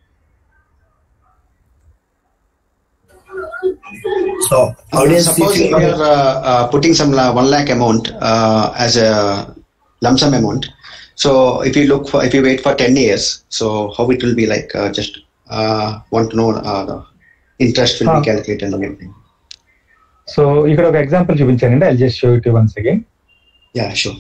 So, Audience, suppose if you you- are uh, uh, putting some la- one lakh amount uh, as a lump sum amount. So, if you look for, if you wait for ten years, so how it will be like? Uh, just uh, want to know uh, the interest will Ah. be calculated and everything. So ఇక్కడ ఒక example చూపించానండి I just show it once again Yeah, sure.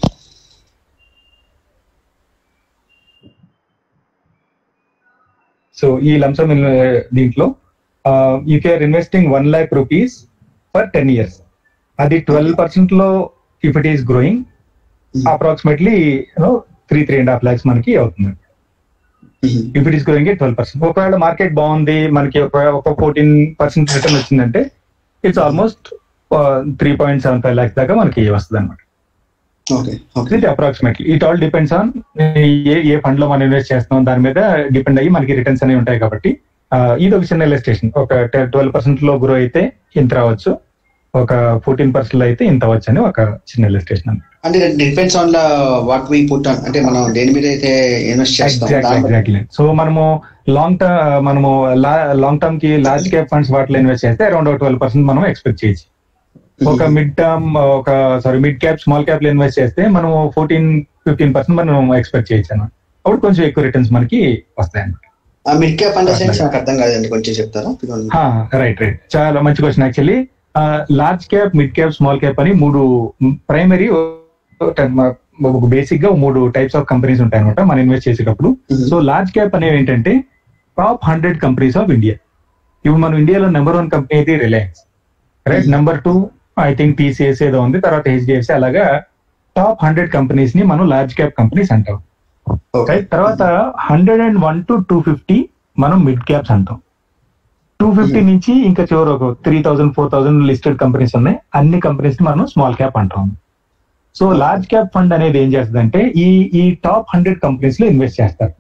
So ఈ lump sum దీంట్లో if you're investing one lakh rupees for ten years అది twelve percent లో if it is growing approximately three three and half lakhs మనకి అవుతుంది Mhm. If it is growing twelve percent ఒకవేళ market బాగుంది మనకి ఒక ఒక ఫోర్టీన్ పర్సెంట్ రిటర్న్ వచ్చిందంటే it's almost three point seven five lakhs దాకా మనకి వస్తుంది అనమాట Okay. Okay. ఇది approximately it all depends on ఏ ఏ ఫండ్ లో మనం ఇన్వెస్ట్ చేస్తున్నాం దాని మీద డిపెండ్ అయ్యి మనకి రిటర్న్స్ అనేవి ఉంటాయి కాబట్టి ఆ, ఇది ఒక చిన్న ఇలస్ట్రేషన్ ఒక ట్వెల్వ్ పర్సెంట్ లో గ్రో అయితే ఇంత రావచ్చు ఒక ఫోర్టీన్ పర్సెంట్ లో అయితే ఇంత అవ్వచ్చు అని ఒక చిన్న ఇలస్ట్రేషన్ అనమాట అంటే depends on what we put on అంటే మనం దేని మీద అయితే ఇన్వెస్ట్ చేస్తాం ఎగ్జాక్ట్లీ దాన్ని బట్టి- ఎగ్జాక్ట్లీ సో మనము లాంగ్ టర్మ్ మనము లాంగ్ టర్మ్ కి లార్జ్ క్యాప్ ఫండ్స్ వాటిలో ఇన్వెస్ట్ చేస్తే అరౌండ్ ట్వెల్వ్ పర్సెంట్ మనం ఎక్స్పెక్ట్ చేయొచ్చు ఒక మిడ్ టర్మ్ ఒక sorry mid cap small cap లో ఇన్వెస్ట్ చేస్తే మనం ఫోర్టీన్ ఫిఫ్టీన్ పర్సెంట్ మనం ఎక్స్పెక్ట్ చేయొచ్చు అన్నమాట అప్పుడు కొంచెం ఎక్కువ రిటర్న్స్ మనకి వస్తాయి అన్నమాట ఆ మిడ్ క్యాప్ అంటే సెన్స్ నాకు అర్థం కాదండి కొంచెం చెప్తారా రైట్ రైట్ చాలా మంచి question actually large cap mid cap small cap అని మూడు ప్రైమరీ బేసిక్ గా మూడు టైప్స్ ఆఫ్ కంపెనీస్ ఉంటాయి అనమాట మనం ఇన్వెస్ట్ చేసేటప్పుడు సో లార్జ్ క్యాప్ అనేవి ఏంటంటే top hundred companies of India ఇప్పుడు మనం ఇండియాలో నెంబర్ వన్ కంపెనీ అయితే Reliance right number two I think TCS ఏదో ఉంది తర్వాత హెచ్డిఎఫ్సి అలాగా టాప్ హండ్రెడ్ కంపెనీస్ ని మనం లార్జ్ క్యాప్ కంపెనీస్ అంటాం ఓకే రైట్ తర్వాత hundred and one to two fifty మనం మిడ్ క్యాప్స్ అంటాం టూ ఫిఫ్టీ నుంచి ఇంకా చివరి ఒక three thousand four thousand listed companies ఉన్నాయి అన్ని కంపెనీస్ ని మనం స్మాల్ క్యాప్ అంటాం సో లార్జ్ క్యాప్ ఫండ్ అనేది ఏం చేస్తుందంటే ఈ ఈ టాప్ హండ్రెడ్ కంపెనీస్ లో ఇన్వెస్ట్ చేస్తారు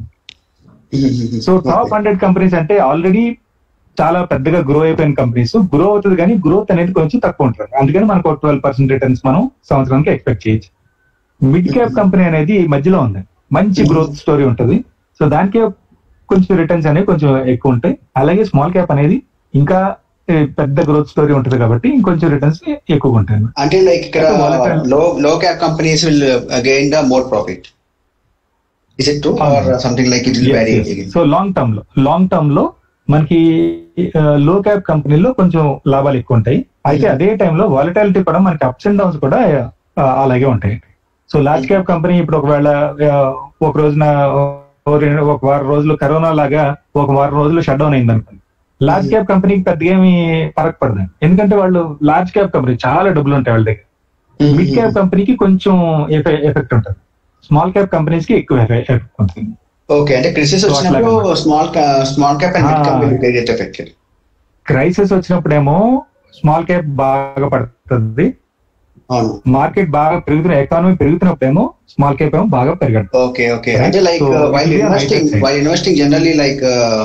సో టాప్ హండ్రెడ్ కంపెనీస్ అంటే ఆల్రెడీ చాలా పెద్దగా గ్రో అయిపోయిన కంపెనీస్ గ్రో అవుతుంది కానీ గ్రోత్ అనేది కొంచెం తక్కువ ఉంటుంది అందుకని మనకు ఒక ట్వెల్వ్ పర్సెంట్ రిటర్న్స్ మనం సంవత్సరానికి ఎక్స్పెక్ట్ చేయొచ్చు మిడ్ క్యాప్ కంపెనీ అనేది మధ్యలో ఉంది మంచి గ్రోత్ స్టోరీ ఉంటుంది సో దానికి కొంచెం రిటర్న్స్ అనేవి కొంచెం ఎక్కువ ఉంటాయి అలాగే స్మాల్ క్యాప్ అనేది ఇంకా ఏ, పెద్ద గ్రోత్ స్టోరీ ఉంటుంది కాబట్టి ఇంకొంచెం రిటర్న్స్ ఎక్కువగా ఉంటాయి అన్నమాట. అంటే లైక్ ఇక్కడ అంటే volatile- లో లో cap companies will gain the more profit is it true or something like it will very so long term లో లాంగ్ టర్మ్ లో మనకి లో క్యాప్ కంపెనీలో కొంచెం లాభాలు ఎక్కువ ఉంటాయి అయితే అదే టైంలో వాలటాలిటీ కూడా మనకి అప్స్ అండ్ డౌన్స్ కూడా ఆ, అలాగే ఉంటాయి సో లార్జ్ క్యాప్ కంపెనీ ఇప్పుడు ఒకవేళ ఆ, ఒక రోజున ఓ రెండు- ఒక వారం రోజులు కరోనా లాగా ఒక వారం రోజులు షట్ డౌన్ అయింది అనుకోండి లార్జ్ క్యాప్ కంపెనీకి పెద్దగా ఏమి ఫరక్ పడదు ఎందుకంటే వాళ్ళు లార్జ్ క్యాప్ కంపెనీ చాలా డబ్బులు ఉంటాయి వాళ్ళ దగ్గర మిడ్ క్యాప్ కంపెనీకి కొంచెం ఎఫెక్ట్ ఉంటుంది స్మాల్ క్యాప్ కంపెనీస్ కి ఎక్కువ ఎఫెక్ట్ ఉంటుంది ఓకే అంటే క్రిసిస్ So, వచ్చినప్పుడు అట్లాగా. Small small cap and mid Ah. Cap will get affected crisis వచ్చినప్పుడేమో స్మాల్ క్యాప్ బాగా పడుతుంది అవును మార్కెట్ బాగా పెరుగుతున్న ఎకానమీ పెరుగుతున్నప్పుడేమో స్మాల్ క్యాప్ ఏమో బాగా పెరగదు ఓకే ఓకే Right. అంటే like So, while it will be a investing high-tech while investing generally like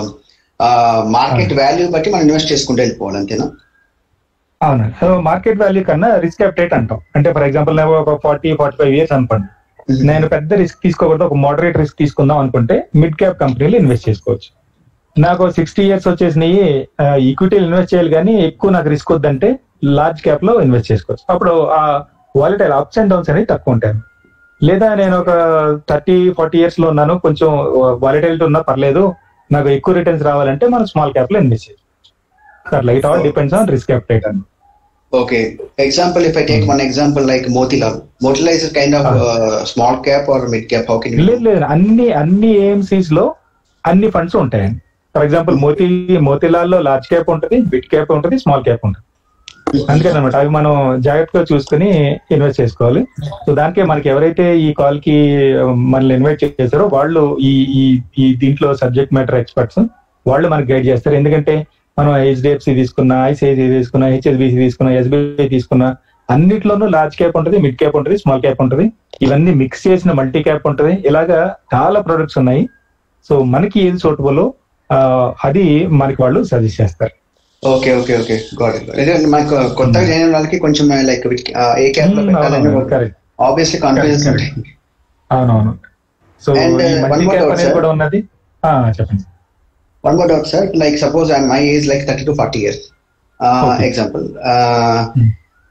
market value బట్టి మనం ఇన్వెస్ట్ చేసుకుంటూ వెళ్ళిపోవాలి అంతేనా అవును సో మార్కెట్ వాల్యూ కన్నా రిస్క్ అప్డేట్ అంటాం అంటే ఫర్ ఎగ్జాంపుల్ నేను ఒక ఫార్టీ ఫార్టీ ఫైవ్ ఇయర్స్ అనుకోండి నేను పెద్ద రిస్క్ తీసుకోకూడదు ఒక మోడరేట్ రిస్క్ తీసుకుందాం అనుకుంటే మిడ్ క్యాప్ కంపెనీలు ఇన్వెస్ట్ చేసుకోవచ్చు నాకు సిక్స్టీ ఇయర్స్ వచ్చేసినాయి ఈక్విటీలు ఇన్వెస్ట్ చేయాలి కానీ ఎక్కువ నాకు రిస్క్ వద్దంటే లార్జ్ క్యాప్ లో ఇన్వెస్ట్ చేసుకోవచ్చు అప్పుడు ఆ వాలటైల్ అప్స్ అండ్ డౌన్స్ అనేవి తక్కువ ఉంటాయి లేదా నేను ఒక థర్టీ ఫార్టీ ఇయర్స్ లో ఉన్నాను కొంచెం వాలటైలిటీ ఉన్నా పర్లేదు నాకు ఎక్కువ రిటర్న్స్ రావాలంటే మనం స్మాల్ క్యాప్ లో ఇన్వెస్ట్ చేయొచ్చు అట్లా it all depends on risk appetite అని okay example if I take one example like Motilal Motilal is kind of small cap or mid cap how can లేదు లేదు అన్ని అన్ని ఏఎంసీస్ లో అన్ని ఫండ్స్ ఉంటాయండి ఫర్ ఎగ్జాంపుల్ మోతీ మోతీలాల్లో లార్జ్ క్యాప్ ఉంటుంది బిట్ క్యాప్ ఉంటుంది స్మాల్ క్యాప్ ఉంటుంది అందుకని అనమాట అవి మనం జాగ్రత్తగా చూసుకుని ఇన్వెస్ట్ చేసుకోవాలి సో దానికే మనకి ఎవరైతే ఈ కాల్ కి మనల్ని ఇన్వైట్ చేశారో వాళ్ళు ఈ ఈ ఈ దీంట్లో సబ్జెక్ట్ మ్యాటర్ ఎక్స్పర్ట్స్ వాళ్ళు మనకి గైడ్ చేస్తారు ఎందుకంటే మనం హెచ్డిఎఫ్సి తీసుకున్నా ఐసిఐసి తీసుకున్నా హెచ్ఎస్బిసి తీసుకున్నా ఎస్బీఐ తీసుకున్నా అన్నిట్లోనూ లార్జ్ క్యాప్ ఉంటుంది మిడ్ క్యాప్ ఉంటుంది స్మాల్ క్యాప్ ఉంటుంది ఇవన్నీ మిక్స్ చేసిన మల్టీ క్యాప్ ఉంటుంది ఇలాగా చాలా ప్రొడక్ట్స్ ఉన్నాయి సో మనకి ఏది సూటబుల్ అది మనకి వాళ్ళు సజెస్ట్ చేస్తారు okay okay okay got it అదే మనకు కొత్తగా జాయిన్ అయిన వాళ్ళకి కొంచెం లైక్ ఏ క్యాప్ లో పెట్టాలని కరెక్ట్ ఆబ్వియస్లీ కాన్ఫిడెన్స్ Correct, ఉంటుంది అవునవును సో And, ఈ uh, one multi more cap doubt, అనేది sir. కూడా ఉన్నది ఆ, చెప్పండి One more doubt, sir. Like, suppose I'm my age like 30 to 40 years. Uh, Okay. Example. Uh, Hmm.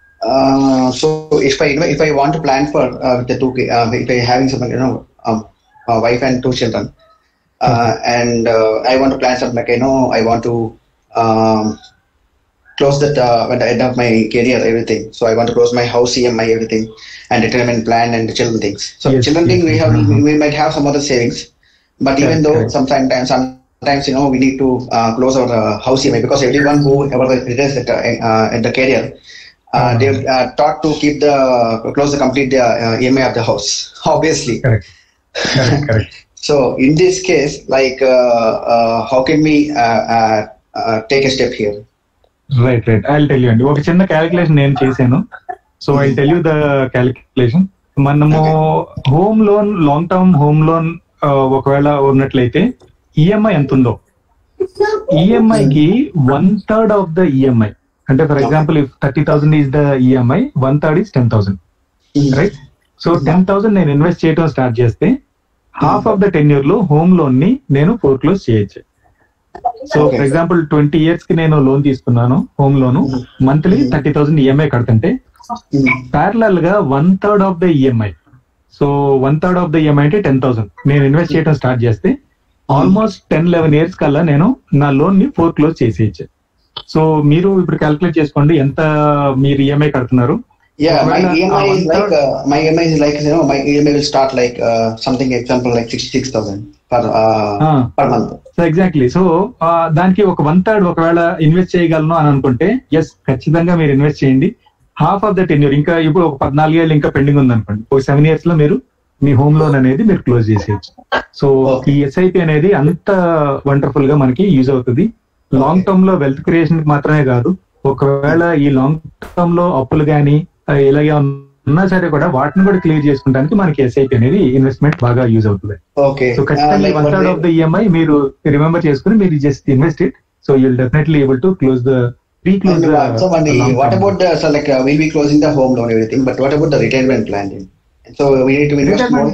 uh, so if I if I want to plan for uh, with the two ki- uh, if I having someone you know um, a wife and two children, uh, and uh, I want to plan something like you know I want to um, close that uh, at the end of my career everything. So I want to close my house EMI everything and retirement plan and the children things. So Yes, children yes, thing we yes. have Mhm. we might have some other savings, but even Correct, though correct. sometimes sometimes you know we need to uh, close our uh, house EMI because everyone who ever retires at, uh, uh, at the career, uh, Mhm. they're uh, taught to keep the close the complete the uh, EMI of the house. Obviously, correct correct correct so in this case, like uh, uh, how can we uh, uh, uh, take a step here? Right right I tell you అండి ఒక చిన్న calculation నేను చేశాను so I tell you the calculation మనము home loan long term home loan ఒకవేళ ఉన్నట్లయితే EMI ఎంత ఉందో ఈఎంఐ కి one third of the EMI అంటే for example if thirty thousand is the EMI one third is ten thousand right so ten thousand నేను invest చేయడం start చేస్తే half of the ten year లో home loan ని నేను foreclose చేయొచ్చు so Okay. For example twenty years కి నేను loan తీసుకున్నాను home loan monthly thirty thousand EMI కడుతుంటే ప్యారలల్ గా one third of the EMI so one third of the EMI అంటే టెన్ థౌసండ్ నేను ఇన్వెస్ట్ చేయడం స్టార్ట్ చేస్తే ఆల్మోస్ట్ టెన్ లెవెన్ ఇయర్స్ కల్లా నేను నా లోన్ ని ఫోర్ క్లోజ్ చేసేయచ్చు సో మీరు ఇప్పుడు క్యాలిక్యులేట్ చేసుకోండి ఎంత మీరు ఈఎంఐ కడుతున్నారు Yeah, my Well, EMI uh, is like uh, my EMI is like you know my EMI will start like uh, something example like sixty six thousand per uh, Ah. per month. So exactly so దానికి ఒక one third ఒకవేళ invest చేయగలను అని అనుకుంటే yes ఖచ్చితంగా మీరు invest చేయండి half of the ten year ఇంకా ఇప్పుడు ఒక పద్నాలుగు ఏళ్ళు ఇంకా పెండింగ్ ఉంది అనుకోండి ఒక సెవెన్ ఇయర్స్ లో మీరు మీ హోమ్ లోన్ అనేది మీరు క్లోజ్ చేసేయచ్చు సో Okay. ఈ ఎస్ఐపి అనేది అంత వండర్ఫుల్ గా మనకి యూజ్ అవుతుంది లాంగ్ టర్మ్ లో వెల్త్ క్రియేషన్ మాత్రమే కాదు ఒకవేళ ఈ లాంగ్ టర్మ్ లో అప్పులు కానీ ఇలాగే ఉన్నా సరే కూడా వాటిని కూడా క్లియర్ చేసుకోవడానికి మనకి ఎస్ఐపి అనేది ఇన్వెస్ట్మెంట్ బాగా యూజ్ అవుతుంది Okay. సో Uh, ఖచ్చితంగా like one what third they- of the EMI మీరు రిమెంబర్ చేసుకుని మీరు just invest it so you'll definitely able to close the pre close and, uh, so money, what about the so like uh, we'll be closing the home loan everything, but what about the retirement plan? then? So we need to invest more.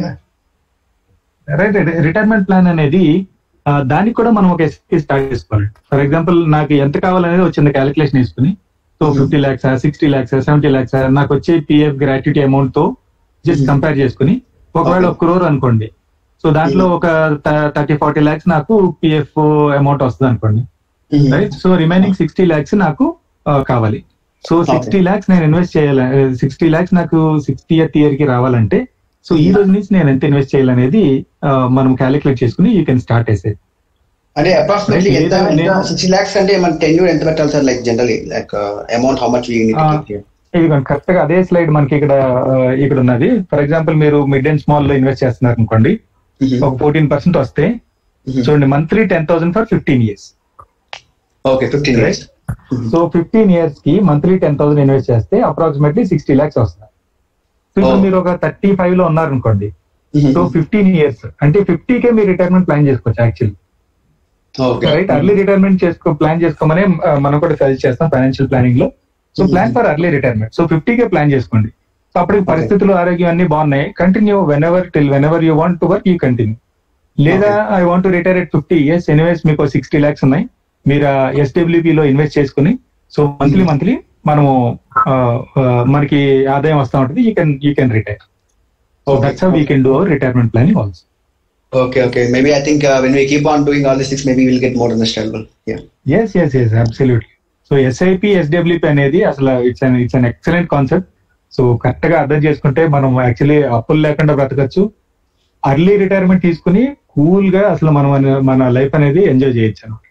Right right retirement plan అనేది ఆ, దానికి కూడా మనం ఒక SIP start చేసుకోవాలి for example నాకు ఎంత కావాలనేది వచ్చింది క్యాలిక్యులేషన్ వేసుకుని so fifty lakhs sixty lakhs seventy lakhs నాకు వచ్చే పిఎఫ్ గ్రాట్యుటీ అమౌంట్ తో జస్ట్ Mhm. కంపేర్ చేసుకుని ఒకవేళ Okay. ఒక క్రోర్ అనుకోండి సో దాంట్లో ఒక థర్టీ ఫార్టీ ల్యాక్స్ నాకు పిఎఫ్ అమౌంట్ వస్తుంది అనుకోండి Mhm. Right so remaining sixty lakhs నాకు ఆ, కావాలి సో సిక్స్టీ ల్యాక్స్ నేను ఇన్వెస్ట్ చేయాలి సిక్స్టీ ల్యాక్స్ నాకు సిక్స్టీ ఇయర్ ఇయర్ కి రావాలంటే సో ఈ రోజు నుంచి నేను ఎంత ఇన్వెస్ట్ చేయాలనేది ఆ, మనం క్యాలిక్యులేట్ చేసుకుని యూ కెన్ స్టార్ట్ వేసే అంటే అప్రాక్సిమేట్లీ Right, ఎంత ఏదైనా నేను- సిక్స్టీ లాక్స్ అంటే మన టెన్యూర్ ఎంత పెట్టాలి sir like generally like amount how much we Ah. ఇది కరెక్ట్ గా అదే స్లైడ్ మనకి ఇక్కడ ఆ, ఇక్కడ ఉన్నది ఫర్ ఎగ్జాంపుల్ మీరు మిడ్ అండ్ స్మాల్ లో ఇన్వెస్ట్ చేస్తున్నారు అనుకోండి ఒక ఫోర్టీన్ పర్సెంట్ వస్తే చూడండి monthly ten thousand for fifteen years okay fifteen years so fifteen years కి మంత్లీ టెన్ థౌసండ్ ఇన్వెస్ట్ చేస్తే అప్రాక్సిమేట్లీ సిక్స్టీ లాక్స్ వస్తుంది సో ఇప్పుడు Oh. మీరు ఒక థర్టీ ఫైవ్ లో ఉన్నారనుకోండి సో ఫిఫ్టీన్ ఇయర్స్ అంటే ఫిఫ్టీ కే మీరు రిటైర్మెంట్ ప్లాన్ చేసుకోవచ్చు actually okay right early retirement చేసుకో ప్లాన్ చేసుకోమని ఆ, మనం కూడా సజెస్ట్ చేస్తాం ఫైనాన్షియల్ ప్లానింగ్ లో so plan for early retirement so fifty K plan చేసుకోండి సో అప్పటికి పరిస్థితులు ఆరోగ్యం అన్ని బాగున్నాయి continue whenever till whenever you want to work you continue లేదా I want to retire at fifty years anyways మీకు సిక్స్టీ లాక్స్ ఉన్నాయి మీరు ఎస్డబ్ల్యూపీ లో ఇన్వెస్ట్ చేసుకుని సో మంత్లీ మంత్లీ మనము ఆ, ఆ, మనకి ఆదాయం వస్తూ ఉంటుంది you can you can retire so Okay. That's how we can do our retirement planning also okay okay maybe I think when we keep on doing all this things maybe will get more understandable yeah yes yes yes absolutely so SIP SWP అనేది అసలు it's an it's an excellent concept so correct గా అర్థం చేసుకుంటే మనం actually అప్పులు లేకుండా బ్రతకచ్చు early retirement తీసుకుని కూల్ గా అసలు మనం మన- మన లైఫ్ అనేది ఎంజాయ్ చేయొచ్చు అనమాట